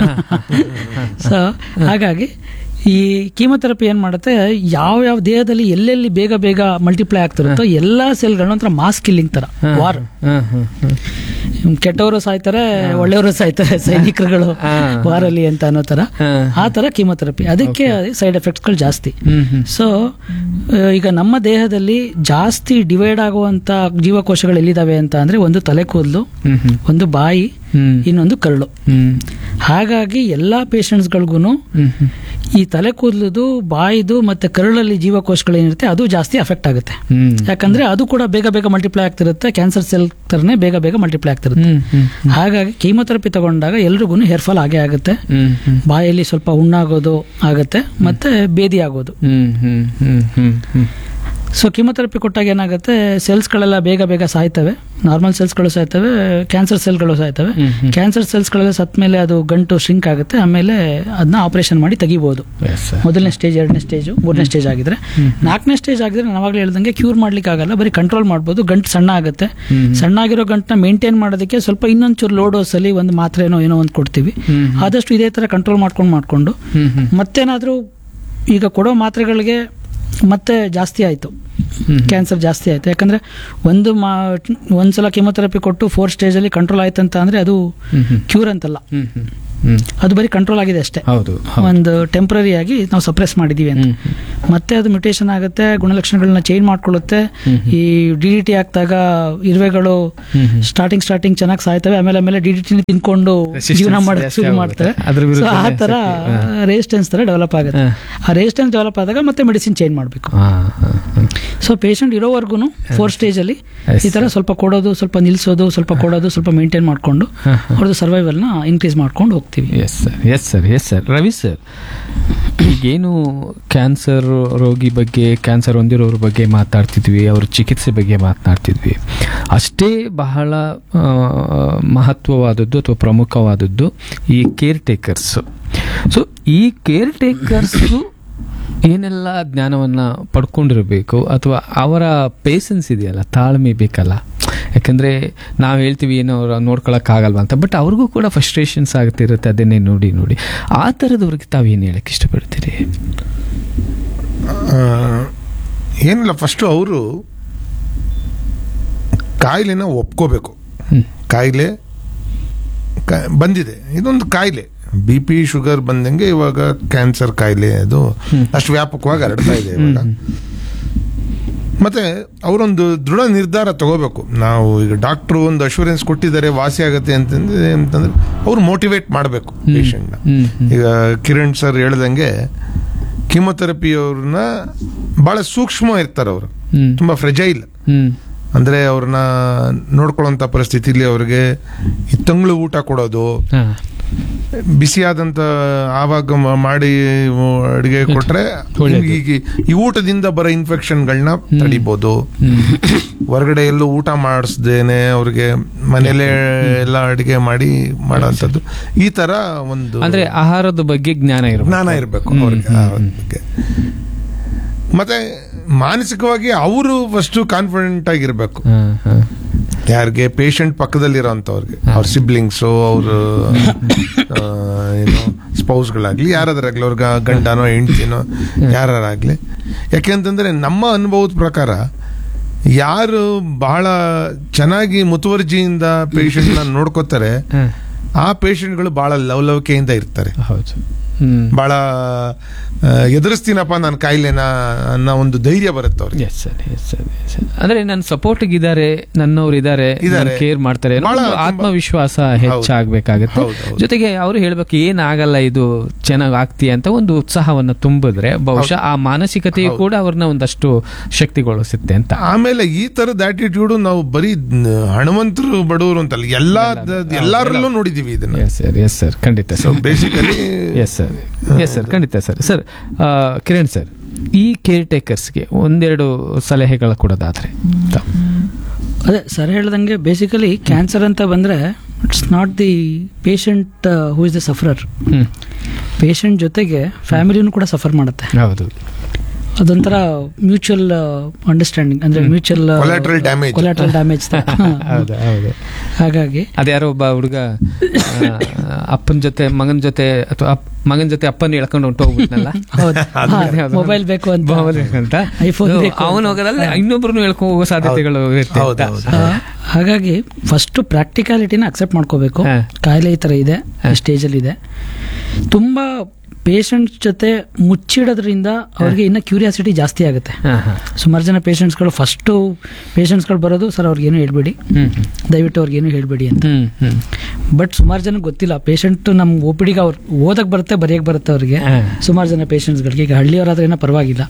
ಸೊ ಹಾಗಾಗಿ ಈ ಕೀಮೊಥೆರಪಿ ಏನ್ ಮಾಡುತ್ತೆ ಯಾವ ಯಾವ ದೇಹದಲ್ಲಿ ಎಲ್ಲೆಲ್ಲಿ ಬೇಗ ಬೇಗ ಮಲ್ಟಿಪ್ಲೈ ಆಗ್ತಿರುತ್ತೋ ಎಲ್ಲಾ ಸೆಲ್ಗಳನ್ನ ಒಂಥರ ಮಾಸ್ ಕಿಲ್ಲಿಂಗ್ ತರ ವಾರ್ ಹಾ ಹಾ ಹಾ ಕೆಟ್ಟವರು ಸಾಯ್ತಾರೆ ಒಳ್ಳೆಯವರು ಸಾಯ್ತಾರೆ ಸೈನಿಕರುಗಳು ಹಾ. ವಾರಲ್ಲಿ ಅಂತ ಅನ್ನೋ ತರ ಹಾ. ಆ ತರ ಕೀಮೊಥೆರಪಿ ಅದಕ್ಕೆ ಸೈಡ್ ಎಫೆಕ್ಟ್ಸ್ಗಳು ಜಾಸ್ತಿ ಹ್ಮ್ ಹ್ಮ್ ಸೊ ಈಗ ನಮ್ಮ ದೇಹದಲ್ಲಿ ಜಾಸ್ತಿ ಡಿವೈಡ್ ಆಗುವಂತ ಜೀವಕೋಶಗಳು ಎಲ್ಲಿದಾವೆ ಅಂತ ಅಂದ್ರೆ ಒಂದು ತಲೆ ಕೂದಲು ಹ್ಮ್ ಹ್ಮ್ ಒಂದು ಬಾಯಿ ಹ್ಮ್ ಇನ್ನೊಂದು ಕರಳು ಹ್ಮ್ ಹಾಗಾಗಿ ಎಲ್ಲಾ ಪೇಷಂಟ್ಸ್ಗಳಿಗೂ ಹ್ಮ್ ಹ್ಮ್ ಈ ತಲೆ ಕೂದಲುದು ಬಾಯಿದು ಮತ್ತೆ ಕರಳಲ್ಲಿ ಜೀವಕೋಶಗಳು ಏನಿರುತ್ತೆ ಅದು ಜಾಸ್ತಿ ಅಫೆಕ್ಟ್ ಆಗುತ್ತೆ ಹ್ಮ್ ಯಾಕಂದ್ರೆ ಅದು ಕೂಡ ಬೇಗ ಬೇಗ ಮಲ್ಟಿಪ್ಲೈ ಆಗ್ತಿರುತ್ತೆ ಕ್ಯಾನ್ಸರ್ ಸೆಲ್ ತರನೇ ಬೇಗ ಬೇಗ ಮಲ್ಟಿಪ್ಲೈ ಆಗ್ತಿರುತ್ತೆ ಹ್ಮ್ ಹ್ಮ್ ಹಾಗಾಗಿ ಕೀಮೊಥೆರಪಿ ತಗೊಂಡಾಗ ಎಲ್ರಿಗೂ ಹೇರ್ ಫಾಲ್ ಆಗೇ ಆಗುತ್ತೆ ಹ್ಮ್ ಹ್ಮ್ ಬಾಯಲ್ಲಿ ಸ್ವಲ್ಪ ಹುಣ್ಣಾಗೋದು ಆಗುತ್ತೆ ಮತ್ತೆ ಬೇದಿ ಆಗೋದು ಹ್ಮ್ ಹ್ಮ್ ಹ್ಮ್ ಹ್ಮ್ ಹ್ಮ್ ಸೊ ಕೀಮೊಥೆರಪಿ ಕೊಟ್ಟಾಗ ಏನಾಗುತ್ತೆ ಸೆಲ್ಸ್ಗಳೆಲ್ಲ ಬೇಗ ಬೇಗ ಸಾಯ್ತವೆ ನಾರ್ಮಲ್ ಸೆಲ್ಸ್ಗಳು ಸಾಯ್ತವೆ ಕ್ಯಾನ್ಸರ್ ಸೆಲ್ಗಳು ಸಾಯ್ತವೆ ಹ್ಮ್ ಹ್ಮ್. ಕ್ಯಾನ್ಸರ್ ಸೆಲ್ಸ್ಗಳೆಲ್ಲ ಸತ್ತ ಮೇಲೆ ಅದು ಗಂಟು ಶಿಂಕ್ ಆಗುತ್ತೆ ಆಮೇಲೆ ಅದನ್ನ ಆಪರೇಷನ್ ಮಾಡಿ ತೆಗಿಬಹುದು Yes, sir. ಮೊದಲನೇ ಸ್ಟೇಜ್ ಎರಡನೇ ಸ್ಟೇಜು ಮೂರನೇ ಸ್ಟೇಜ್ ಆಗಿದ್ರೆ ನಾಲ್ಕನೇ ಸ್ಟೇಜ್ ಆಗಿದ್ರೆ ನಾನು ಅವಾಗಲೇ ಹೇಳ್ದಂಗೆ ಕ್ಯೂರ್ ಮಾಡ್ಲಿಕ್ಕೆ ಆಗಲ್ಲ ಬರೀ ಕಂಟ್ರೋಲ್ ಮಾಡ್ಬೋದು ಗಂಟು ಸಣ್ಣ ಆಗುತ್ತೆ ಹ್ಮ್. ಸಣ್ಣ ಆಗಿರೋ ಗಂಟನ್ನ ಮೇಂಟೈನ್ ಮಾಡೋದಕ್ಕೆ ಸ್ವಲ್ಪ ಇನ್ನೊಂಚೂರು ಲೋ ಡೋಸಲ್ಲಿ ಒಂದು ಮಾತ್ರೆನೋ ಏನೋ ಒಂದು ಕೊಡ್ತೀವಿ ಹ್ಮ್. ಆದಷ್ಟು ಇದೇ ಥರ ಕಂಟ್ರೋಲ್ ಮಾಡ್ಕೊಂಡು ಮಾಡಿಕೊಂಡು ಹ್ಮ್ ಹ್ಮ್ ಮತ್ತೇನಾದರೂ ಈಗ ಕೊಡೋ ಮಾತ್ರೆಗಳಿಗೆ ಮತ್ತೆ ಜಾಸ್ತಿ ಆಯಿತು ಕ್ಯಾನ್ಸರ್ ಜಾಸ್ತಿ ಆಯ್ತು ಯಾಕಂದ್ರೆ ಒಂದು ಮಾ ಒಂದ್ಸಲ ಕೆಮೊಥೆರಪಿ ಕೊಟ್ಟು ಫೋರ್ ಸ್ಟೇಜಲ್ಲಿ ಕಂಟ್ರೋಲ್ ಆಯ್ತಂತ ಅಂದ್ರೆ ಅದು ಹ್ಮ್ ಹ್ಮ್ ಕ್ಯೂರ್ ಅಂತಲ್ಲ ಹ್ಮ್ ಹ್ಮ್ ಹ್ಮ್ ಅದು ಬರೀ ಕಂಟ್ರೋಲ್ ಆಗಿದೆ ಅಷ್ಟೇ ಹೌದು ಹೌದು. ಒಂದು ಟೆಂಪ್ರರಿ ಆಗಿ ನಾವು ಸಪ್ರೆಸ್ ಮಾಡಿದೀವಿ ಅಂತ ಹ್ಮ್ ಹ್ಮ್. ಮತ್ತೆ ಅದು ಮ್ಯೂಟೇಷನ್ ಆಗುತ್ತೆ ಗುಣಲಕ್ಷಣಗಳನ್ನ ಚೇಂಜ್ ಮಾಡ್ಕೊಳ್ಳುತ್ತೆ ಹ್ಮ್ ಈ ಡಿ ಡಿ ಟಿ ಹಾಕಿದಾಗ ಇರುವೆಗಳು ಹ್ಮ್ ಹ್ಮ್. ಸ್ಟಾರ್ಟಿಂಗ್ ಸ್ಟಾರ್ಟಿಂಗ್ ಚೆನ್ನಾಗಿ ಸಾಯ್ತವೆ ಆಮೇಲೆ ಆಮೇಲೆ ಡಿ ಡಿ ಟಿ ತಿನ್ಕೊಂಡು Resistance ಜೀವನ ಮಾಡಕ್ಕೆ ಜಾಸ್ತಿ ಶುರು ಆಗುತ್ತೆ. ಮಾಡ್ತವೆ ಅದ್ರ So, ವಿರುದ್ಧನೇ ಆ ತರ ಶಕ್ತಿ, ರೆಸಿಸ್ಟೆನ್ಸ್ ತರ ಡೆವಲಪ್ ಆಗುತ್ತೆ ಹಾ. ಆ ರೆಸಿಸ್ಟೆನ್ಸ್ ಡೆವಲಪ್ ಆದಾಗ ಮತ್ತೆ ಮೆಡಿಸಿನ್ ಚೇಂಜ್ ಮಾಡಬೇಕು ಹಾ, ಹಾ, ಹಾ. ಸೊ ಪೇಷಂಟ್ ಇರೋವರೆಗೂ ಫೋರ್ ಸ್ಟೇಜ್ ಅಲ್ಲಿ Yes, ಈ ತರ ಸ್ವಲ್ಪ ಕೊಡೋದು ಸ್ವಲ್ಪ ನಿಲ್ಸೋದು ಸ್ವಲ್ಪ ಕೊಡೋದು ಸ್ವಲ್ಪ ಮೇಂಟೈನ್ ಮಾಡ್ಕೊಂಡು ಹಾ, ಹಾ. ಅವ್ರದ್ದು ಸರ್ವೈವಲ್ನ ಇನ್ಕ್ರೀಸ್ ಮಾಡ್ಕೊಂಡು ಹೋಗ್ತೀವಿ yes sir yes sir yes sir Ravi sir ಈಗೇನು ಕ್ಯಾನ್ಸರ್ ರೋಗಿ ಬಗ್ಗೆ ಕ್ಯಾನ್ಸರ್ ಹೊಂದಿರೋರ ಬಗ್ಗೆ ಮಾತಾಡ್ತಿದ್ವಿ ಅವ್ರ ಚಿಕಿತ್ಸೆ ಬಗ್ಗೆ ಮಾತನಾಡ್ತಿದ್ವಿ ಅಷ್ಟೇ ಬಹಳ ಆ, ಮಹತ್ವವಾದದ್ದು ಅಥವಾ ಪ್ರಮುಖವಾದದ್ದು ಈ ಕೇರ್ ಟೇಕರ್ಸು ಸೊ ಈ ಕೇರ್ ಟೇಕರ್ಸು ಏನೆಲ್ಲ ಜ್ಞಾನವನ್ನು ಪಡ್ಕೊಂಡಿರಬೇಕು ಅಥವಾ ಅವರ ಪೇಷನ್ಸ್ ಇದೆಯಲ್ಲ ತಾಳ್ಮೆ ಬೇಕಲ್ಲ ಯಾಕಂದರೆ ನಾವು ಹೇಳ್ತೀವಿ ಏನೋ ಅವ್ರು ನೋಡ್ಕೊಳಕ್ಕಾಗಲ್ವಾ ಅಂತ ಬಟ್ ಅವ್ರಿಗೂ ಕೂಡ ಫ್ರಸ್ಟ್ರೇಷನ್ಸ್ ಆಗ್ತಿರುತ್ತೆ ಅದನ್ನೇ ನೋಡಿ ನೋಡಿ ಆ ಥರದವ್ರಿಗೆ ತಾವು ಏನು ಹೇಳಕ್ಕೆ ಇಷ್ಟಪಡ್ತೀರಿ ಆ, ಏನಿಲ್ಲ ಫಸ್ಟು ಅವರು ಕಾಯಿಲೆನ ಒಪ್ಕೋಬೇಕು ಹ್ಮ್. ಕಾಯಿಲೆ ಕಾ- ಬಂದಿದೆ ಇದೊಂದು ಕಾಯಿಲೆ ಬಿ ಪಿ ಶುಗರ್ ಬಂದಂಗೆ ಇವಾಗ ಕ್ಯಾನ್ಸರ್ ಕಾಯಿಲೆ ಅದು ಅಷ್ಟು ವ್ಯಾಪಕವಾಗಿ ಹರಡ್ತಾ ಇದೆ ಇವಾಗ ಮತ್ತೆ ಅವರೊಂದು ದೃಢ ನಿರ್ಧಾರ ತಗೋಬೇಕು ನಾವು ಈಗ ಡಾಕ್ಟ್ರು ಒಂದು ಅಶ್ಯೂರೆನ್ಸ್ ಕೊಟ್ಟಿದ್ದಾರೆ ವಾಸಿ ಆಗುತ್ತೆ ಅಂತಂದ್ರೆ ಅಂತಂದ್ರೆ ಅವ್ರು ಮೋಟಿವೇಟ್ ಮಾಡಬೇಕು ಪೇಷಂಟ್ನ ಹ್ಮ್, ಹ್ಮ್. ಈಗ ಕಿರಣ್ ಸರ್ ಹೇಳ್ದಂಗೆ ಕಿಮೊಥೆರಪಿ ಅವ್ರನ್ನ ಬಹಳ ಸೂಕ್ಷ್ಮ ಇರ್ತಾರೆ ಅವರು ಹ್ಮ್. ತುಂಬಾ ಫ್ರೆಜೈಲ್ ಹ್ಮ್ ಅಂದ್ರೆ ಅವ್ರನ್ನ ನೋಡ್ಕೊಳ್ಳೋಂಥ ಪರಿಸ್ಥಿತಿಲಿ ಅವ್ರಿಗೆ ಈ ತಂಗ್ಳು ಊಟ ಕೊಡೋದು ಹಾಂ ಬಿಸಿಯಾದಂತ ಆವಾಗ ಮ- ಮಾಡಿ ಅಡಿಗೆ ಕೊಟ್ರೆ ಒಳ್ಳೇದು. ಈಗ ಈ ಊಟದಿಂದ ಬರೋ ಇನ್ಫೆಕ್ಷನ್ಗಳನ್ನ ತಡಿಬೋದು ಹ್ಮ್. ಹೊರಗಡೆ ಎಲ್ಲೂ ಊಟ ಮಾಡಿಸ್ದೇನೆ ಅವ್ರಿಗೆ ಮನೇಲೆ ಎಲ್ಲ ಅಡಿಗೆ ಮಾಡಿ ಮಾಡೋಂಥದ್ದು ಈ ತರ ಒಂದು ಅಂದ್ರೆ ಆಹಾರದ ಬಗ್ಗೆ ಜ್ಞಾನ ಇರಬೇಕು ಜ್ಞಾನ ಇರಬೇಕು ಹ್ಮ್, ಅವ್ರಿಗೆ ಹ್ಮ್, ಆ ಬಗ್ಗೆ ಮತ್ತೆ ಮಾನಸಿಕವಾಗಿ ಅವರು ಫಸ್ಟ್ ಕಾನ್ಫಿಡೆಂಟ್ ಆಗಿರ್ಬೇಕು ಹಾಂ ಹಾಂ ಯಾರಿಗೆ ಪೇಷಂಟ್ ಪಕ್ಕದಲ್ಲಿರೋಂಥವ್ರಿಗೆ ಅವ್ರ ಸಿಬ್ಲಿಂಗ್ಸು ಅವ್ರ ಆ, ಏನು ಸ್ಪೌಸ್ಗಳಾಗ್ಲಿ ಯಾರಾದ್ರಾಗ್ಲಿ ಅವ್ರಿಗೆ ಗಂಡನೋ ಹೆಂಡ್ತಿನೋ ಯಾರಾಗ್ಲಿ ಯಾಕೆಂತಂದ್ರೆ ನಮ್ಮ ಅನುಭವದ ಪ್ರಕಾರ ಯಾರು ಬಹಳ ಚೆನ್ನಾಗಿ ಮುತುವರ್ಜಿಯಿಂದ ಪೇಷಂಟ್ನ ನೋಡ್ಕೋತಾರೆ ಹಾಂ ಆ ಪೇಷಂಟ್ಗಳು ಬಹಳ ಲವಲವಿಕೆಯಿಂದ ಇರ್ತಾರೆ ಹೌದು ಹ್ಮ್ ಬಹಳ ಆ, ಎದುರಿಸ್ತೀನಪ್ಪ ನನ್ನ ಕಾಯಿಲೆನ ಅನ್ನೋ ಒಂದು ಧೈರ್ಯ ಬರುತ್ತೆ ಅವ್ರಿಗೆ yes sir yes sir sir ಅಂದ್ರೆ ನನ್ನ ಸಪೋರ್ಟ್ ಇದ್ದಾರೆ ನನ್ನವ್ರು ಇದ್ದಾರೆ ಇದಾರೆ. ಕೇರ್ ಮಾಡ್ತಾರೆ ಅನ್ನೋ ಬಹಳ ಒಂದು ತುಂಬಾ- ಆತ್ಮವಿಶ್ವಾಸ ಹೆಚ್ಚಾಗಬೇಕಾಗುತ್ತೆ ಹೌದು, ಹೌದು. ಜೊತೆಗೆ ಅವರು ಹೇಳ್ಬೇಕು ಏನಾಗಲ್ಲ ಇದು ಚೆನ್ನಾಗಿ ಆಗ್ತಿ ಅಂತ ಒಂದು ಉತ್ಸಾಹವನ್ನ ತುಂಬಿದ್ರೆ ಬಹುಶಃ ಆ ಮಾನಸಿಕತೆಯು ಕೂಡ ಅವ್ರನ್ನ ಒಂದಷ್ಟು ಶಕ್ತಿಗೊಳಿಸುತ್ತೆ ಅಂತ ಆಮೇಲೆ ಈ ತರದ ಆಟಿಟ್ಯೂಡ್ ನಾವು ಬರೀ ನ- ಹಣವಂತರು ಬಡವರು ಅಂತಲ್ಲ ಎಲ್ಲಾ ಎಲ್ಲಾರಲ್ಲೂ ನೋಡಿದೀವಿ ಇದನ್ನ ಎಸ್ ಸರ್ ಎಸ್ ಸರ್ ಖಂಡಿತ so sir basically yes sir yes sir ಖಂಡಿತ ಸರ್ ಸರ್ ಆ, ಕಿರಣ್ ಸರ್ ಈ ಕೇರ್ ಟೇಕರ್ಸ್ಗೆ ಒಂದೆರಡು ಸಲಹೆಗಳು ಕೊಡೋದಾದ್ರೆ ತಾವು. ಅದೇ ಸರ್ ಹೇಳ್ದಂಗೆ ಬೇಸಿಕಲಿ ಕ್ಯಾನ್ಸರ್ ಅಂತ ಬಂದ್ರೆ it's not the patient who is the sufferer hmm patient ಜೊತೆಗೆ ಫ್ಯಾಮಿಲಿನೂ ಕೂಡ ಸಫರ್ ಮಾಡುತ್ತೆ ಹೌದು ಅದೊಂಥರ ಮ್ಯೂಚುವಲ್ ಅಂಡರ್ಸ್ಟ್ಯಾಂಡಿಂಗ್ ಅಂದ್ರೆ mutual Collateral damage. Collateral damage ಹೌದು ಹೌದು ಹಾಗಾಗಿ ಅದ್ಯಾರೋ ಒಬ್ಬ ಹುಡುಗ ಅಪ್ಪನ ಜೊತೆ ಮಗನ ಜೊತೆ ಅಥವಾ ಮಗನ ಜೊತೆ ಅಪ್ಪನ ಎಳ್ಕೊಂಡು ಹೊಂಟು ಹೋಗ್ಬಿಟ್ನಲ್ಲ ಹೌದು ಮೊಬೈಲ್ ಬೇಕು ಅಂತ ಮೊಬೈಲ್ ಬೇಕಂತ iPhone ಬೇಕು ಅಂತ. ಅವನು ಹೋಗೋದ್ರಲ್ಲಿ ಇನ್ನೊಬ್ರು ಎಳ್ಕೊಂಡು ಹೋಗೋ ಸಾಧ್ಯತೆಗಳು ಇರುತ್ತೆ ಹೌದು, ಅಂತ. ಹೌದು. ಆ, ಹಾಗಾಗಿ ಫಸ್ಟ್ ಪ್ರಾಕ್ಟಿಕಾಲಿಟಿನ ಅಕ್ಸೆಪ್ಟ್ ಮಾಡ್ಕೋಬೇಕು ಹಾ. ಕಾಯಿಲೆ ಈ ಥರ ಇದೆ ಈ ಸ್ಟೇಜಲ್ಲಿ ಇದೆ ತುಂಬ ಪೇಷಂಟ್ ಜೊತೆ ಮುಚ್ಚಿಡೋದ್ರಿಂದ ಅವ್ರಿಗೆ ಇನ್ನ ಕ್ಯೂರಿಯಾಸಿಟಿ ಜಾಸ್ತಿ ಆಗುತ್ತೆ ಹಾ, ಹಾ. ಸುಮಾರು ಜನ ಪೇಷಂಟ್ಸ್ಗಳು ಫಸ್ಟು ಪೇಷಂಟ್ಸ್ಗಳು ಬರೋದು ಸರ್ ಅವ್ರಿಗೇನು ಹೇಳ್ಬೇಡಿ ಹ್ಮ್ ದಯವಿಟ್ಟು ಅವ್ರಿಗೇನು ಹೇಳ್ಬೇಡಿ ಅಂತ ಹ್ಮ್ ಹ್ಮ್ ಬಟ್ ಸುಮಾರು ಜನಕ್ಕೆ ಗೊತ್ತಿಲ್ಲ ಪೇಷಂಟ್ ನಮ್ಮ ಒ ಪಿ ಡಿಗೆ ಅವ್ರು ಓದಕ್ಕೆ ಬರುತ್ತೆ ಬರೆಯಕ್ಕೆ ಬರುತ್ತೆ ಅವ್ರಿಗೆ ಹಾ. ಸುಮಾರು ಜನ ಪೇಷಂಟ್ಸ್ಗಳಿಗೆ ಈಗ ಹಳ್ಳಿಯವರಾದ್ರೆ ಏನೋ ಪರವಾಗಿಲ್ಲ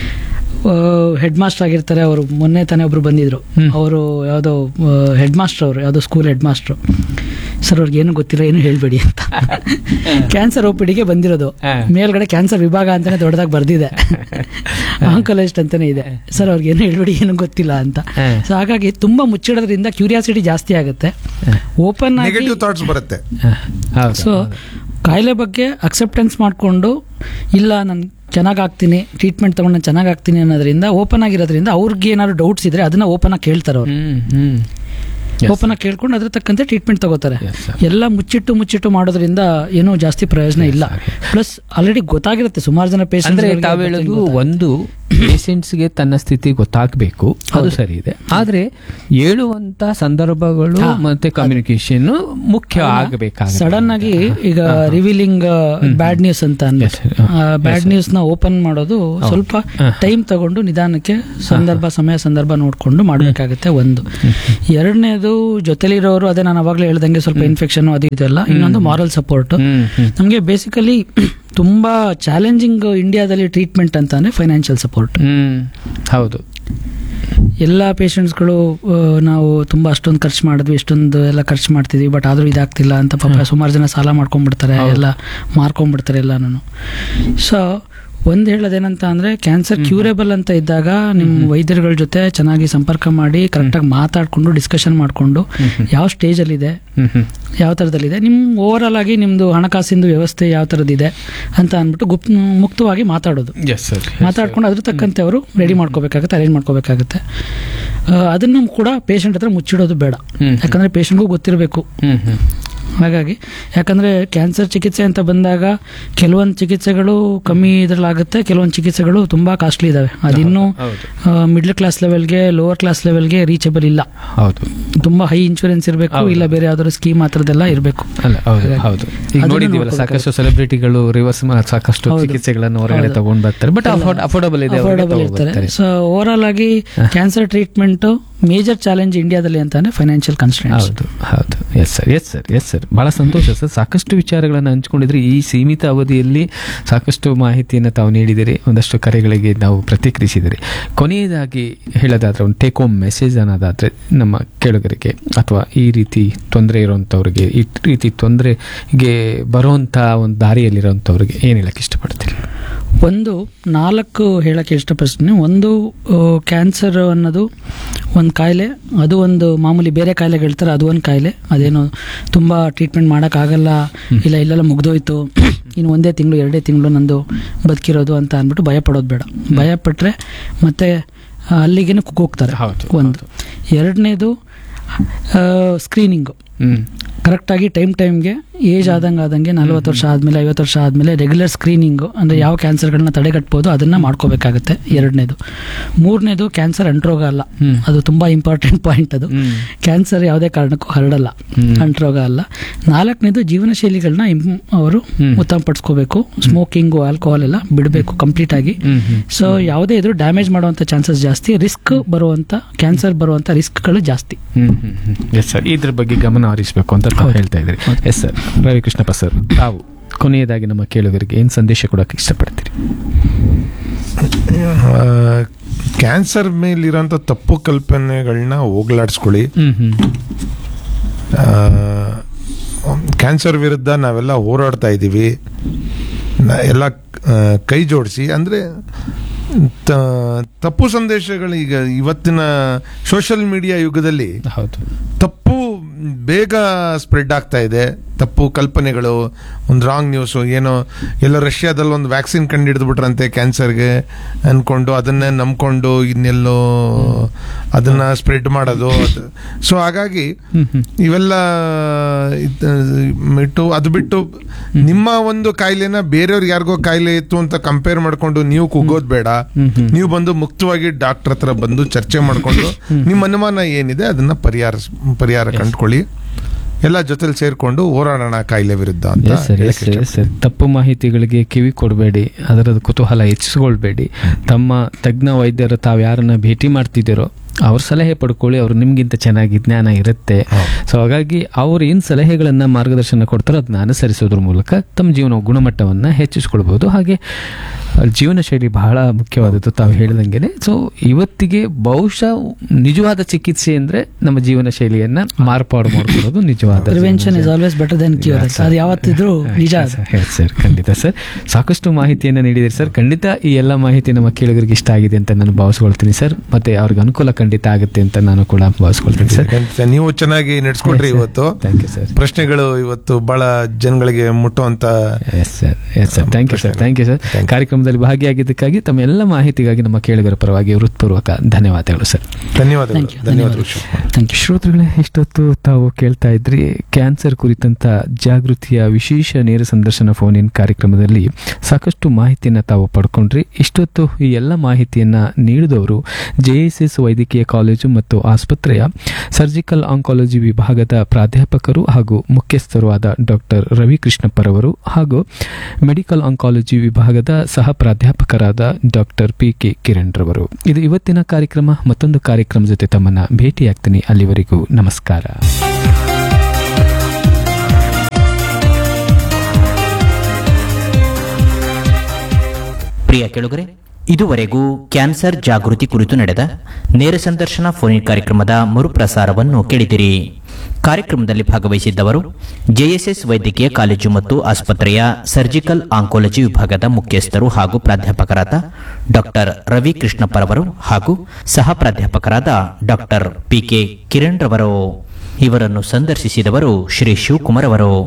ಹೆಡ್ ಮಾಸ್ಟರ್ ಆಗಿರ್ತಾರೆ ಅವರು ಮೊನ್ನೆ ತಾನೇ ಒಬ್ರು ಬಂದಿದ್ರು ಹ್ಮ್. ಅವರು ಯಾವುದೋ ಹೆಡ್ ಮಾಸ್ಟರ್ ಅವರು ಯಾವುದೋ ಸ್ಕೂಲ್ ಹೆಡ್ ಮಾಸ್ಟ್ರು ಸರ್ ಅವ್ರಿಗೆ ಏನು ಗೊತ್ತಿಲ್ಲ ಏನು ಹೇಳ್ಬೇಡಿ ಅಂತ ಕ್ಯಾನ್ಸರ್ ಒ ಪಿ ಡಿಗೆ ಬಂದಿರೋದು ಹಾ. ಮೇಲ್ಗಡೆ ಕ್ಯಾನ್ಸರ್ ವಿಭಾಗ ಅಂತಾನೆ ದೊಡ್ಡದಾಗಿ ಬರ್ದಿದೆ ಆಂಕಲೈಸ್ಟ್ ಅಂತಾನೆ ಇದೆ ಸರ್ ಅವ್ರಿಗೆ ಏನು ಹೇಳ್ಬೇಡಿ ಏನು ಗೊತ್ತಿಲ್ಲ ಅಂತ ಹಾ. ಸೊ ಹಾಗಾಗಿ ತುಂಬಾ ಮುಚ್ಚಿಡೋದ್ರಿಂದ ಕ್ಯೂರಿಯಾಸಿಟಿ ಜಾಸ್ತಿ ಆಗುತ್ತೆ ಓಪನ್ ಆಗಿ ನೆಗೆಟಿವ್ ಥಾಟ್ಸ್ ಬರುತ್ತೆ ಹಾ, ಹೌದು ಸೊ ಕಾಯಿಲೆ ಬಗ್ಗೆ ಅಕ್ಸೆಪ್ಟೆನ್ಸ್ ಮಾಡಿಕೊಂಡು ಇಲ್ಲ ನಾನು ಚೆನ್ನಾಗಿ ಆಗ್ತೀನಿ ಟ್ರೀಟ್ಮೆಂಟ್ ತಗೊಂಡು ನಾನು ಚೆನ್ನಾಗಿ ಆಗ್ತೀನಿ ಅನ್ನೋದ್ರಿಂದ ಓಪನ್ ಆಗಿರೋದ್ರಿಂದ ಅವ್ರಿಗೆ ಏನಾದ್ರು ಡೌಟ್ಸ್ ಇದ್ರೆ ಅದನ್ನ ಓಪನ್ ಆಗಿ ಕೇಳ್ತಾರೆ ಅವ್ರು ಹ್ಮ್ ಹ್ಮ್ Yes. ಓಪನ್ ಆಗಿ ಕೇಳ್ಕೊಂಡು ಅದ್ರ ತಕ್ಕಂತೆ ಟ್ರೀಟ್ಮೆಂಟ್ ತಗೋತಾರೆ Yes, sir. ಎಲ್ಲ ಮುಚ್ಚಿಟ್ಟು ಮುಚ್ಚಿಟ್ಟು ಮಾಡೋದ್ರಿಂದ ಏನೂ ಜಾಸ್ತಿ ಪ್ರಯೋಜನ ಇಲ್ಲ ಪ್ಲಸ್ ಆಲ್ರೆಡಿ ಗೊತ್ತಾಗಿರುತ್ತೆ ಸುಮಾರು ಜನ ಅಂದ್ರೆ ತಾವು ಪೇಷಂಟ್ ಹೇಳೋದು ಒಂದು ಪೇಷಂಟ್ಸ್ಗೆ ತನ್ನ ಸ್ಥಿತಿ ಗೊತ್ತಾಗಬೇಕು ಅದು ಸರಿ ಇದೆ ಆದ್ರೆ ಹೇಳುವಂತ ಸಂದರ್ಭಗಳು ಮತ್ತೆ ಕಮ್ಯುನಿಕೇಶನ್ ಮುಖ್ಯ ಆಗಬೇಕಾಗುತ್ತೆ ಸಡನ್ ಆಗಿ ಈಗ ರಿವೀಲಿಂಗ್ ಬ್ಯಾಡ್ ನ್ಯೂಸ್ ಅಂತ Yes, sir. ಬ್ಯಾಡ್ ನ್ಯೂಸ್ ನ ಓಪನ್ ಮಾಡೋದು ಸ್ವಲ್ಪ ಟೈಮ್ ತಗೊಂಡು ನಿಧಾನಕ್ಕೆ ಸಂದರ್ಭ ಸಮಯ ಸಂದರ್ಭ ನೋಡ್ಕೊಂಡು ಮಾಡಬೇಕಾಗುತ್ತೆ ಒಂದು ಎರಡನೇದು ಜೊತೆಲಿರೋರು ಅದೇ ನಾನು ಅವಾಗಲೇ ಹೇಳ್ದಂಗೆ ಸ್ವಲ್ಪ ಇನ್ಫೆಕ್ಷನ್ ಅದು ಇದೆಲ್ಲ ಇನ್ನೊಂದು ಮಾರಲ್ ಸಪೋರ್ಟ್ ಹ್ಮ್ ಹ್ಮ್ ನಮಗೆ ಬೇಸಿಕಲಿ ತುಂಬಾ ಚಾಲೆಂಜಿಂಗ್ ಇಂಡಿಯಾದಲ್ಲಿ ಟ್ರೀಟ್ಮೆಂಟ್ ಅಂತಾನೆ ಫೈನಾನ್ಷಿಯಲ್ ಸಪೋರ್ಟ್ ಹ್ಮ್ ಹೌದು ಎಲ್ಲ ಪೇಷಂಟ್ಸ್ಗಳು ನಾವು ತುಂಬ ಅಷ್ಟೊಂದು ಖರ್ಚು ಮಾಡಿದ್ವಿ ಇಷ್ಟೊಂದು ಎಲ್ಲ ಖರ್ಚು ಮಾಡ್ತಿದ್ವಿ ಬಟ್ ಆದರೂ ಇದಾಗ್ತಿಲ್ಲ ಅಂತ ಪಾಪ ಸುಮಾರು ಜನ ಸಾಲ ಮಾಡ್ಕೊಂಡ್ಬಿಡ್ತಾರೆ ಎಲ್ಲ ಮಾರ್ಕೊಂಡ್ಬಿಡ್ತಾರೆ ಎಲ್ಲಾನು ಸೊ ಒಂದು ಹೇಳೋದೇನಂತ ಅಂದರೆ ಕ್ಯಾನ್ಸರ್ ಕ್ಯೂರೇಬಲ್ ಅಂತ ಇದ್ದಾಗ ನಿಮ್ಮ ವೈದ್ಯರುಗಳ ಜೊತೆ ಚೆನ್ನಾಗಿ ಸಂಪರ್ಕ ಮಾಡಿ ಕರೆಕ್ಟಾಗಿ ಮಾತಾಡಿಕೊಂಡು ಡಿಸ್ಕಷನ್ ಮಾಡಿಕೊಂಡು ಯಾವ ಸ್ಟೇಜಲ್ಲಿದೆ ಹ್ಮ್ ಹ್ಮ್ ಯಾವ ಥರದಲ್ಲಿದೆ ನಿಮ್ಮ ಓವರ್ ಆಲ್ ಆಗಿ ನಿಮ್ಮದು ಹಣಕಾಸಿಂದು ವ್ಯವಸ್ಥೆ ಯಾವ ಥರದ್ದಿದೆ ಅಂತ ಅಂದ್ಬಿಟ್ಟು ಗುಪ್ ಮುಕ್ತವಾಗಿ ಮಾತಾಡೋದು ಎಸ್ ಸರ್ ಮಾತಾಡ್ಕೊಂಡು ಅದ್ರ ತಕ್ಕಂತೆ ಅವರು ರೆಡಿ ಮಾಡ್ಕೋಬೇಕಾಗುತ್ತೆ ಅರೇಂಜ್ ಮಾಡ್ಕೋಬೇಕಾಗುತ್ತೆ ಆ, ಅದನ್ನು ಕೂಡ ಪೇಷಂಟ್ ಹತ್ರ ಮುಚ್ಚಿಡೋದು ಬೇಡ ಹ್ಮ್. ಯಾಕಂದ್ರೆ ಪೇಷಂಟ್ಗೂ ಗೊತ್ತಿರಬೇಕು ಹ್ಮ್ ಹ್ಮ್ ಹಾಗಾಗಿ ಯಾಕಂದ್ರೆ ಕ್ಯಾನ್ಸರ್ ಚಿಕಿತ್ಸೆ ಅಂತ ಬಂದಾಗ ಕೆಲವೊಂದು ಚಿಕಿತ್ಸೆಗಳು ಕಮ್ಮಿ ಇದ್ರಲ್ಲಾಗುತ್ತೆ ಕೆಲವೊಂದು ಚಿಕಿತ್ಸೆಗಳು ತುಂಬಾ ಕಾಸ್ಟ್ಲಿ ಇದಾವೆ ಅದಿನ್ನೂ ಹೌದು ಮಿಡ್ಲ್ ಕ್ಲಾಸ್ ಲೆವೆಲ್ಗೆ ಲೋವರ್ ಕ್ಲಾಸ್ ಲೆವೆಲ್ಗೆ ರೀಚಬಲ್ ಇಲ್ಲ ಹೌದು ತುಂಬಾ ಹೈ ಇನ್ಶೂರೆನ್ಸ್ ಇರಬೇಕು ಹೌದು. ಇಲ್ಲ ಬೇರೆ ಯಾವ್ದಾದ್ರು ಸ್ಕೀಮ್ ಆ ಥರದ್ದೆಲ್ಲ ಇರಬೇಕು ಅಲ್ಲ ಹೌದು ಹೌದು ಈಗ ಅದನ್ನ ನೋಡಿದೀವಲ್ಲ ಸಾಕಷ್ಟು ಸೆಲೆಬ್ರಿಟಿಗಳು ರಿವರ್ಸ್ ಸಾಕಷ್ಟು ಹೌದು. ಚಿಕಿತ್ಸೆಗಳನ್ನು ಹೊರಗಡೆ ಹೌದು. ತಗೊಂಡ್ ಬರ್ತಾರೆ ಬಟ್ ಅಫೋರ್ಡಬಲ್ ಇದೆ ಅವ್ರಿಗೆ ಅಫೋರ್ಡಬಲ್ ಇರ್ತಾರೆ ತಗೊಂಡ್ ಸೊ ಓವರ್ ಆಲ್ ಆಗಿ ಕ್ಯಾನ್ಸರ್ ಟ್ರೀಟ್ಮೆಂಟ್ ಮೇಜರ್ ಚಾಲೆಂಜ್ ಇಂಡಿಯಾದಲ್ಲಿ ಅಂತಾನೆ ಫೈನಾನ್ಷಿಯಲ್ ಕನ್ಸ್ಟೆಂಟ್ಸ್ ಹೌದು ಹೌದು yes sir yes sir yes sir ಬಹಳ ಸಂತೋಷ ಸರ್ ಸಾಕಷ್ಟು ವಿಚಾರಗಳನ್ನು ಹಂಚ್ಕೊಂಡಿದ್ರೆ ಈ ಸೀಮಿತ ಅವಧಿಯಲ್ಲಿ ಸಾಕಷ್ಟು ಮಾಹಿತಿಯನ್ನು ತಾವು ನೀಡಿದಿರಿ ಒಂದಷ್ಟು ಕರೆಗಳಿಗೆ ನಾವು ಪ್ರತಿಕ್ರಿಯಿಸಿದಿರಿ ಕೊನೆಯದಾಗಿ ಹೇಳೋದಾದ್ರೆ ಒಂದು ಟೇಕ್ ಹೋಮ್ ಮೆಸೇಜ್ ಅನ್ನೋದಾದ್ರೆ ನಮ್ಮ ಕೇಳುಗರಿಗೆ ಅಥವಾ ಈ ರೀತಿ ತೊಂದರೆ ಇರೋವಂಥವ್ರಿಗೆ ಈ ರೀತಿ ತೊಂದರೆಗೆ ಬರುವಂಥ ಒಂದು ದಾರಿಯಲ್ಲಿರೋವಂಥವ್ರಿಗೆ ಏನು ಹೇಳಕ್ಕೆ ಇಷ್ಟಪಡ್ತೀರಿ ಒಂದು ನಾಲ್ಕು ಹೇಳಕ್ಕೆ ಇಷ್ಟಪಡ್ತೀನಿ ಒಂದು ಕ್ಯಾನ್ಸರ್ ಅನ್ನೋದು ಒಂದು ಕಾಯಿಲೆ ಅದು ಒಂದು ಮಾಮೂಲಿ ಬೇರೆ ಕಾಯಿಲೆಗೆ ಹೇಳ್ತಾರೆ ಅದು ಒಂದು ಕಾಯಿಲೆ ಅದೇನು ತುಂಬ ಟ್ರೀಟ್ಮೆಂಟ್ ಮಾಡೋಕ್ಕಾಗಲ್ಲ ಇಲ್ಲ ಇಲ್ಲೆಲ್ಲ ಮುಗ್ದೋಯ್ತು ಇನ್ನು ಒಂದೇ ತಿಂಗಳು ಎರಡೇ ತಿಂಗಳು ನಂದು ಬದುಕಿರೋದು ಅಂತ ಅಂದ್ಬಿಟ್ಟು ಭಯ ಪಡೋದು ಬೇಡ ಭಯ ಪಟ್ಟರೆ ಮತ್ತೆ ಆ, ಅಲ್ಲಿಗೇನೆ ಕುಗ್ಗೋಗ್ತಾರೆ ಹೌದು, ಒಂದು ಎರಡನೇದು ಸ್ಕ್ರೀನಿಂಗು ಹ್ಮ್ ಕರೆಕ್ಟಾಗಿ ಟೈಮ್ ಟೈಮ್ಗೆ ಏಜ್ ಆದಂಗೆ ಆದಂಗೆ ನಲ್ವತ್ತು ವರ್ಷ ಆದಮೇಲೆ ಐವತ್ತು ವರ್ಷ ಆದಮೇಲೆ ರೆಗ್ಯುಲರ್ ಸ್ಕ್ರೀನಿಂಗು ಅಂದರೆ ಯಾವ ಕ್ಯಾನ್ಸರ್ಗಳನ್ನ ತಡೆಗಟ್ಬೋದು ಅದನ್ನು ಮಾಡ್ಕೋಬೇಕಾಗುತ್ತೆ ಎರಡನೇದು ಮೂರನೇದು ಕ್ಯಾನ್ಸರ್ ಅಂಟ್ರೋಗ ಅಲ್ಲ ಹ್ಮ್. ಅದು ತುಂಬ ಇಂಪಾರ್ಟೆಂಟ್ ಪಾಯಿಂಟ್ ಅದು ಹ್ಮ್. ಕ್ಯಾನ್ಸರ್ ಯಾವುದೇ ಕಾರಣಕ್ಕೂ ಹರಡಲ್ಲ ಹ್ಮ್. ಅಂಟ್ರೋಗ ಅಲ್ಲ ನಾಲ್ಕನೇದು ಜೀವನ ಶೈಲಿಗಳನ್ನ ಅವರು ಹ್ಮ್. ಉತ್ತಮಪಡಿಸ್ಕೋಬೇಕು ಸ್ಮೋಕಿಂಗು ಆಲ್ಕೋಹಾಲ್ ಎಲ್ಲ ಬಿಡಬೇಕು ಕಂಪ್ಲೀಟ್ ಆಗಿ ಹ್ಮ್ ಹ್ಮ್ ಸೊ ಯಾವುದೇ ಇದ್ರೂ ಡ್ಯಾಮೇಜ್ ಮಾಡುವಂಥ ಚಾನ್ಸಸ್ ಜಾಸ್ತಿ ರಿಸ್ಕ್ ಬರುವಂಥ ಕ್ಯಾನ್ಸರ್ ಬರುವಂಥ ರಿಸ್ಕ್ಗಳು ಜಾಸ್ತಿ ಹ್ಮ್ ಎಸ್ ಸರ್ ಇದ್ರ ಬಗ್ಗೆ ಗಮನ ಹರಿಸಬೇಕು ಅಂತ ತಾವು ಹೇಳ್ತಾ ಇದ್ರಿ ಎಸ್ ಸರ್ ರವಿಕೃಷ್ಣಪ್ಪ ಸರ್ ತಾವು ಕೊನೆಯದಾಗಿ ನಮ್ಮ ಕೇಳುಗರಿಗೆ ಏನು ಸಂದೇಶ ಕೊಡೋಕೆ ಇಷ್ಟಪಡ್ತೀರಿ ಕ್ಯಾನ್ಸರ್ ಮೇಲಿರೋಂಥ ತಪ್ಪು ಕಲ್ಪನೆಗಳನ್ನ ಹೋಗ್ಲಾಡಿಸ್ಕೊಳ್ಳಿ ಹ್ಮ್ ಹ್ಮ್ ಕ್ಯಾನ್ಸರ್ ವಿರುದ್ಧ ನಾವೆಲ್ಲ ಹೋರಾಡ್ತಾ ಇದ್ದೀವಿ ನ- ಎಲ್ಲ ಆ, ಕೈ ಜೋಡಿಸಿ ಅಂದರೆ ತಪ್ಪು ಸಂದೇಶಗಳು ಈಗ ಇವತ್ತಿನ ಸೋಷಿಯಲ್ ಮೀಡಿಯಾ ಯುಗದಲ್ಲಿ ಹೌದು ತಪ್ಪು ಬೇಗ ಸ್ಪ್ರೆಡ್ ಆಗ್ತಾ ಇದೆ ತಪ್ಪು ಕಲ್ಪನೆಗಳು ಒಂದು ರಾಂಗ್ ನ್ಯೂಸು ಏನೋ ಎಲ್ಲೋ ರಷ್ಯಾದಲ್ಲಿ ಒಂದು ವ್ಯಾಕ್ಸಿನ್ ಕಂಡು ಹಿಡಿದ್ಬಿಟ್ರಂತೆ ಕ್ಯಾನ್ಸರ್ಗೆ ಅನ್ಕೊಂಡು ಅದನ್ನೇ ನಂಬ್ಕೊಂಡು ಇನ್ನೆಲ್ಲೋ ಅದನ್ನ ಸ್ಪ್ರೆಡ್ ಮಾಡೋದು ಸೊ ಹಾಗಾಗಿ ಹ್ಮ್ ಹ್ಮ್ ಇವೆಲ್ಲ ಇದ್- ಬಿಟ್ಟು ಅದು ಬಿಟ್ಟು ನಿಮ್ಮ ಒಂದು ಕಾಯಿಲೆನ ಬೇರೆಯವ್ರಿಗೆ ಯಾರಿಗೋ ಕಾಯಿಲೆ ಇತ್ತು ಅಂತ ಕಂಪೇರ್ ಮಾಡ್ಕೊಂಡು ನೀವು ಕುಗ್ಗೋದು ಬೇಡ ಹ್ಮ್ ಹ್ಮ್ ನೀವು ಬಂದು ಮುಕ್ತವಾಗಿ ಡಾಕ್ಟರ್ ಹತ್ರ ಬಂದು ಚರ್ಚೆ ಮಾಡ್ಕೊಂಡು ನಿಮ್ಮ ಅನುಮಾನ ಏನಿದೆ ಅದನ್ನ ಪರಿಹಾರ ಪರಿಹಾರ ಕಂಡುಕೊಳ್ಳಿ ಎಲ್ಲ ಜೊತೆಲಿ ಸೇರ್ಕೊಂಡು ಹೋರಾಡೋಣ ಕಾಯಿಲೆ ವಿರುದ್ಧ ಅಂತ ಎಸ್ ಸರ್ ಹೇಳಕ್ಕೆ ಎಸ್ ಎಸ್ ಸರ್ ತಪ್ಪು ಮಾಹಿತಿಗಳಿಗೆ ಕಿವಿ ಕೊಡಬೇಡಿ ಅದರದ ಕುತೂಹಲ ಹೆಚ್ಚಿಸ್ಕೊಳ್ಬೇಡಿ ತಮ್ಮ ತಜ್ಞ ವೈದ್ಯರು ತಾವು ಯಾರನ್ನ ಭೇಟಿ ಮಾಡ್ತಿದ್ದೀರೋ ಅವ್ರ ಸಲಹೆ ಪಡ್ಕೊಳ್ಳಿ ಅವ್ರು ನಿಮ್ಗಿಂತ ಚೆನ್ನಾಗಿ ಜ್ಞಾನ ಇರುತ್ತೆ ಸೊ ಹಾಗಾಗಿ ಅವ್ರು ಏನು ಸಲಹೆಗಳನ್ನ ಮಾರ್ಗದರ್ಶನ ಕೊಡ್ತಾರೋ ಅದನ್ನ ಅನುಸರಿಸೋದ್ರ ಮೂಲಕ ತಮ್ಮ ಜೀವನ ಗುಣಮಟ್ಟವನ್ನ ಹೆಚ್ಚಿಸ್ಕೊಳ್ಬಹುದು ಹಾಗೆ ಆ, ಜೀವನ ಶೈಲಿ ಬಹಳ ಮುಖ್ಯವಾದದ್ದು ತಾವು ಹೇಳಿದಂಗೆನೆ ಸೊ ಇವತ್ತಿಗೆ ಬಹುಶಃ ನಿಜವಾದ ಚಿಕಿತ್ಸೆ ಅಂದ್ರೆ ನಮ್ಮ ಜೀವನ ಶೈಲಿಯನ್ನ ಮಾರ್ಪಾಡು ಮಾಡ್ಕೊಳ್ಳೋದು ನಿಜವಾದ ಪ್ರಿವೆನ್ಷನ್ ಜೀವನ is always better then cure Yes, sir. ಅದು ಯಾವತ್ತಿದ್ರೂ ನಿಜ ಅದು ಎಸ್ ಸರ್ ಖಂಡಿತ ಸರ್ ಸಾಕಷ್ಟು ಮಾಹಿತಿಯನ್ನು ನೀಡಿದಿರಿ ಸರ್ ಖಂಡಿತ ಈ ಎಲ್ಲ ಮಾಹಿತಿ ನಮ್ಮ ಕೇಳುಗರಿಗೆ ಇಷ್ಟ ಆಗಿದೆ ಅಂತ ನಾನು ಭಾವಿಸ್ಕೊಳ್ತೀನಿ ಸರ್ ಮತ್ತೆ ಅವ್ರಿಗೆ ಅನುಕೂಲ ಖಂಡಿತ ಆಗುತ್ತೆ ಅಂತ ನಾನು ಕೂಡ ಭಾವಿಸ್ಕೊಳ್ತೀನಿ ಸರ್ ಖಂಡಿತ ನೀವು ಚೆನ್ನಾಗಿ ನಡೆಸ್ಕೊಟ್ರಿ ಇವತ್ತು ಥ್ಯಾಂಕ್ ಯು ಸರ್ ಪ್ರಶ್ನೆಗಳು ಇವತ್ತು ಬಹಳ ಜನಗಳಿಗೆ ಮುಟ್ಟುವಂತ yes sir yes sir thank you sir thank you sir Thank you. ಕಾರ್ಯಕ್ರಮದಲ್ಲಿ ಕಾರ್ಯಕ್ರಮದಲ್ಲಿ ಭಾಗಿಯಾಗಿದ್ದಕ್ಕಾಗಿ ತಮ್ಮ ಎಲ್ಲ ಮಾಹಿತಿಗಾಗಿ ನಮ್ಮ ಕೇಳುಗರ ಪರವಾಗಿ ಹೃತ್ಪೂರ್ವಕ ಧನ್ಯವಾದಗಳು ಸರ್ ಧನ್ಯವಾದಗಳು Thank you. ಧನ್ಯವಾದಗಳು ಶಿವಕುಮಾರ್. ಥ್ಯಾಂಕ್ ಯು ಶ್ರೋತೃಗಳೇ ಇಷ್ಟೊತ್ತು ತಾವು ಕೇಳ್ತಾ ಇದ್ರಿ ಕ್ಯಾನ್ಸರ್ ಕುರಿತಂತ ಜಾಗೃತಿಯ ವಿಶೇಷ ನೇರ ಸಂದರ್ಶನ ಫೋನ್ ಇನ್ ಕಾರ್ಯಕ್ರಮದಲ್ಲಿ ಸಾಕಷ್ಟು ಮಾಹಿತಿಯನ್ನು ತಾವು ಪಡ್ಕೊಂಡ್ರಿ ಇಷ್ಟೊತ್ತು ಈ ಎಲ್ಲ ಮಾಹಿತಿಯನ್ನ ನೀಡಿದವರು ಜೆಎಸ್ಎಸ್ ವೈದ್ಯಕೀಯ ಕಾಲೇಜು ಮತ್ತು ಆಸ್ಪತ್ರೆಯ ಸರ್ಜಿಕಲ್ ಆಂಕಾಲಜಿ ವಿಭಾಗದ ಪ್ರಾಧ್ಯಾಪಕರು ಹಾಗೂ ಮುಖ್ಯಸ್ಥರು ಆದ ಡಾಕ್ಟರ್ ರವಿ ಕೃಷ್ಣಪ್ಪರವರು ಹಾಗೂ ಮೆಡಿಕಲ್ ಆಂಕಾಲಜಿ ವಿಭಾಗದ ಸಹ ಪ್ರಾಧ್ಯಾಪಕರಾದ ಡಾಕ್ಟರ್ ಪಿ ಕೆ ಕಿರಣ್ ರವರು ಇದು ಇವತ್ತಿನ ಕಾರ್ಯಕ್ರಮ ಮತ್ತೊಂದು ಕಾರ್ಯಕ್ರಮ ಜೊತೆ ತಮ್ಮನ್ನ ಭೇಟಿಯಾಗ್ತೀನಿ ಅಲ್ಲಿವರೆಗೂ ನಮಸ್ಕಾರ ಪ್ರಿಯ ಕೆಳುಗರೆ ಇದುವರೆಗೂ ಕ್ಯಾನ್ಸರ್ ಜಾಗೃತಿ ಕುರಿತು ನಡೆದ ನೇರ ಸಂದರ್ಶನ ಫೋನ್ ಕಾರ್ಯಕ್ರಮದ ಮರುಪ್ರಸಾರವನ್ನು ಕೇಳಿದಿರಿ ಕಾರ್ಯಕ್ರಮದಲ್ಲಿ ಭಾಗವಹಿಸಿದ್ದವರು ಜೆಎಸ್ಎಸ್ ವೈದ್ಯಕೀಯ ಕಾಲೇಜು ಮತ್ತು ಆಸ್ಪತ್ರೆಯ ಸರ್ಜಿಕಲ್ ಆಂಕೋಲಜಿ ವಿಭಾಗದ ಮುಖ್ಯಸ್ಥರು ಹಾಗೂ ಪ್ರಾಧ್ಯಾಪಕರಾದ ಡಾಕ್ಟರ್ ರವಿ ಕೃಷ್ಣಪ್ಪರವರು ಹಾಗೂ ಸಹ ಪ್ರಾಧ್ಯಾಪಕರಾದ ಡಾಕ್ಟರ್ ಪಿ ಕೆ ಕಿರಣ್ ರವರು ಇವರನ್ನು ಸಂದರ್ಶಿಸಿದವರು ಶ್ರೀ ಶಿವಕುಮಾರ್ ಅವರು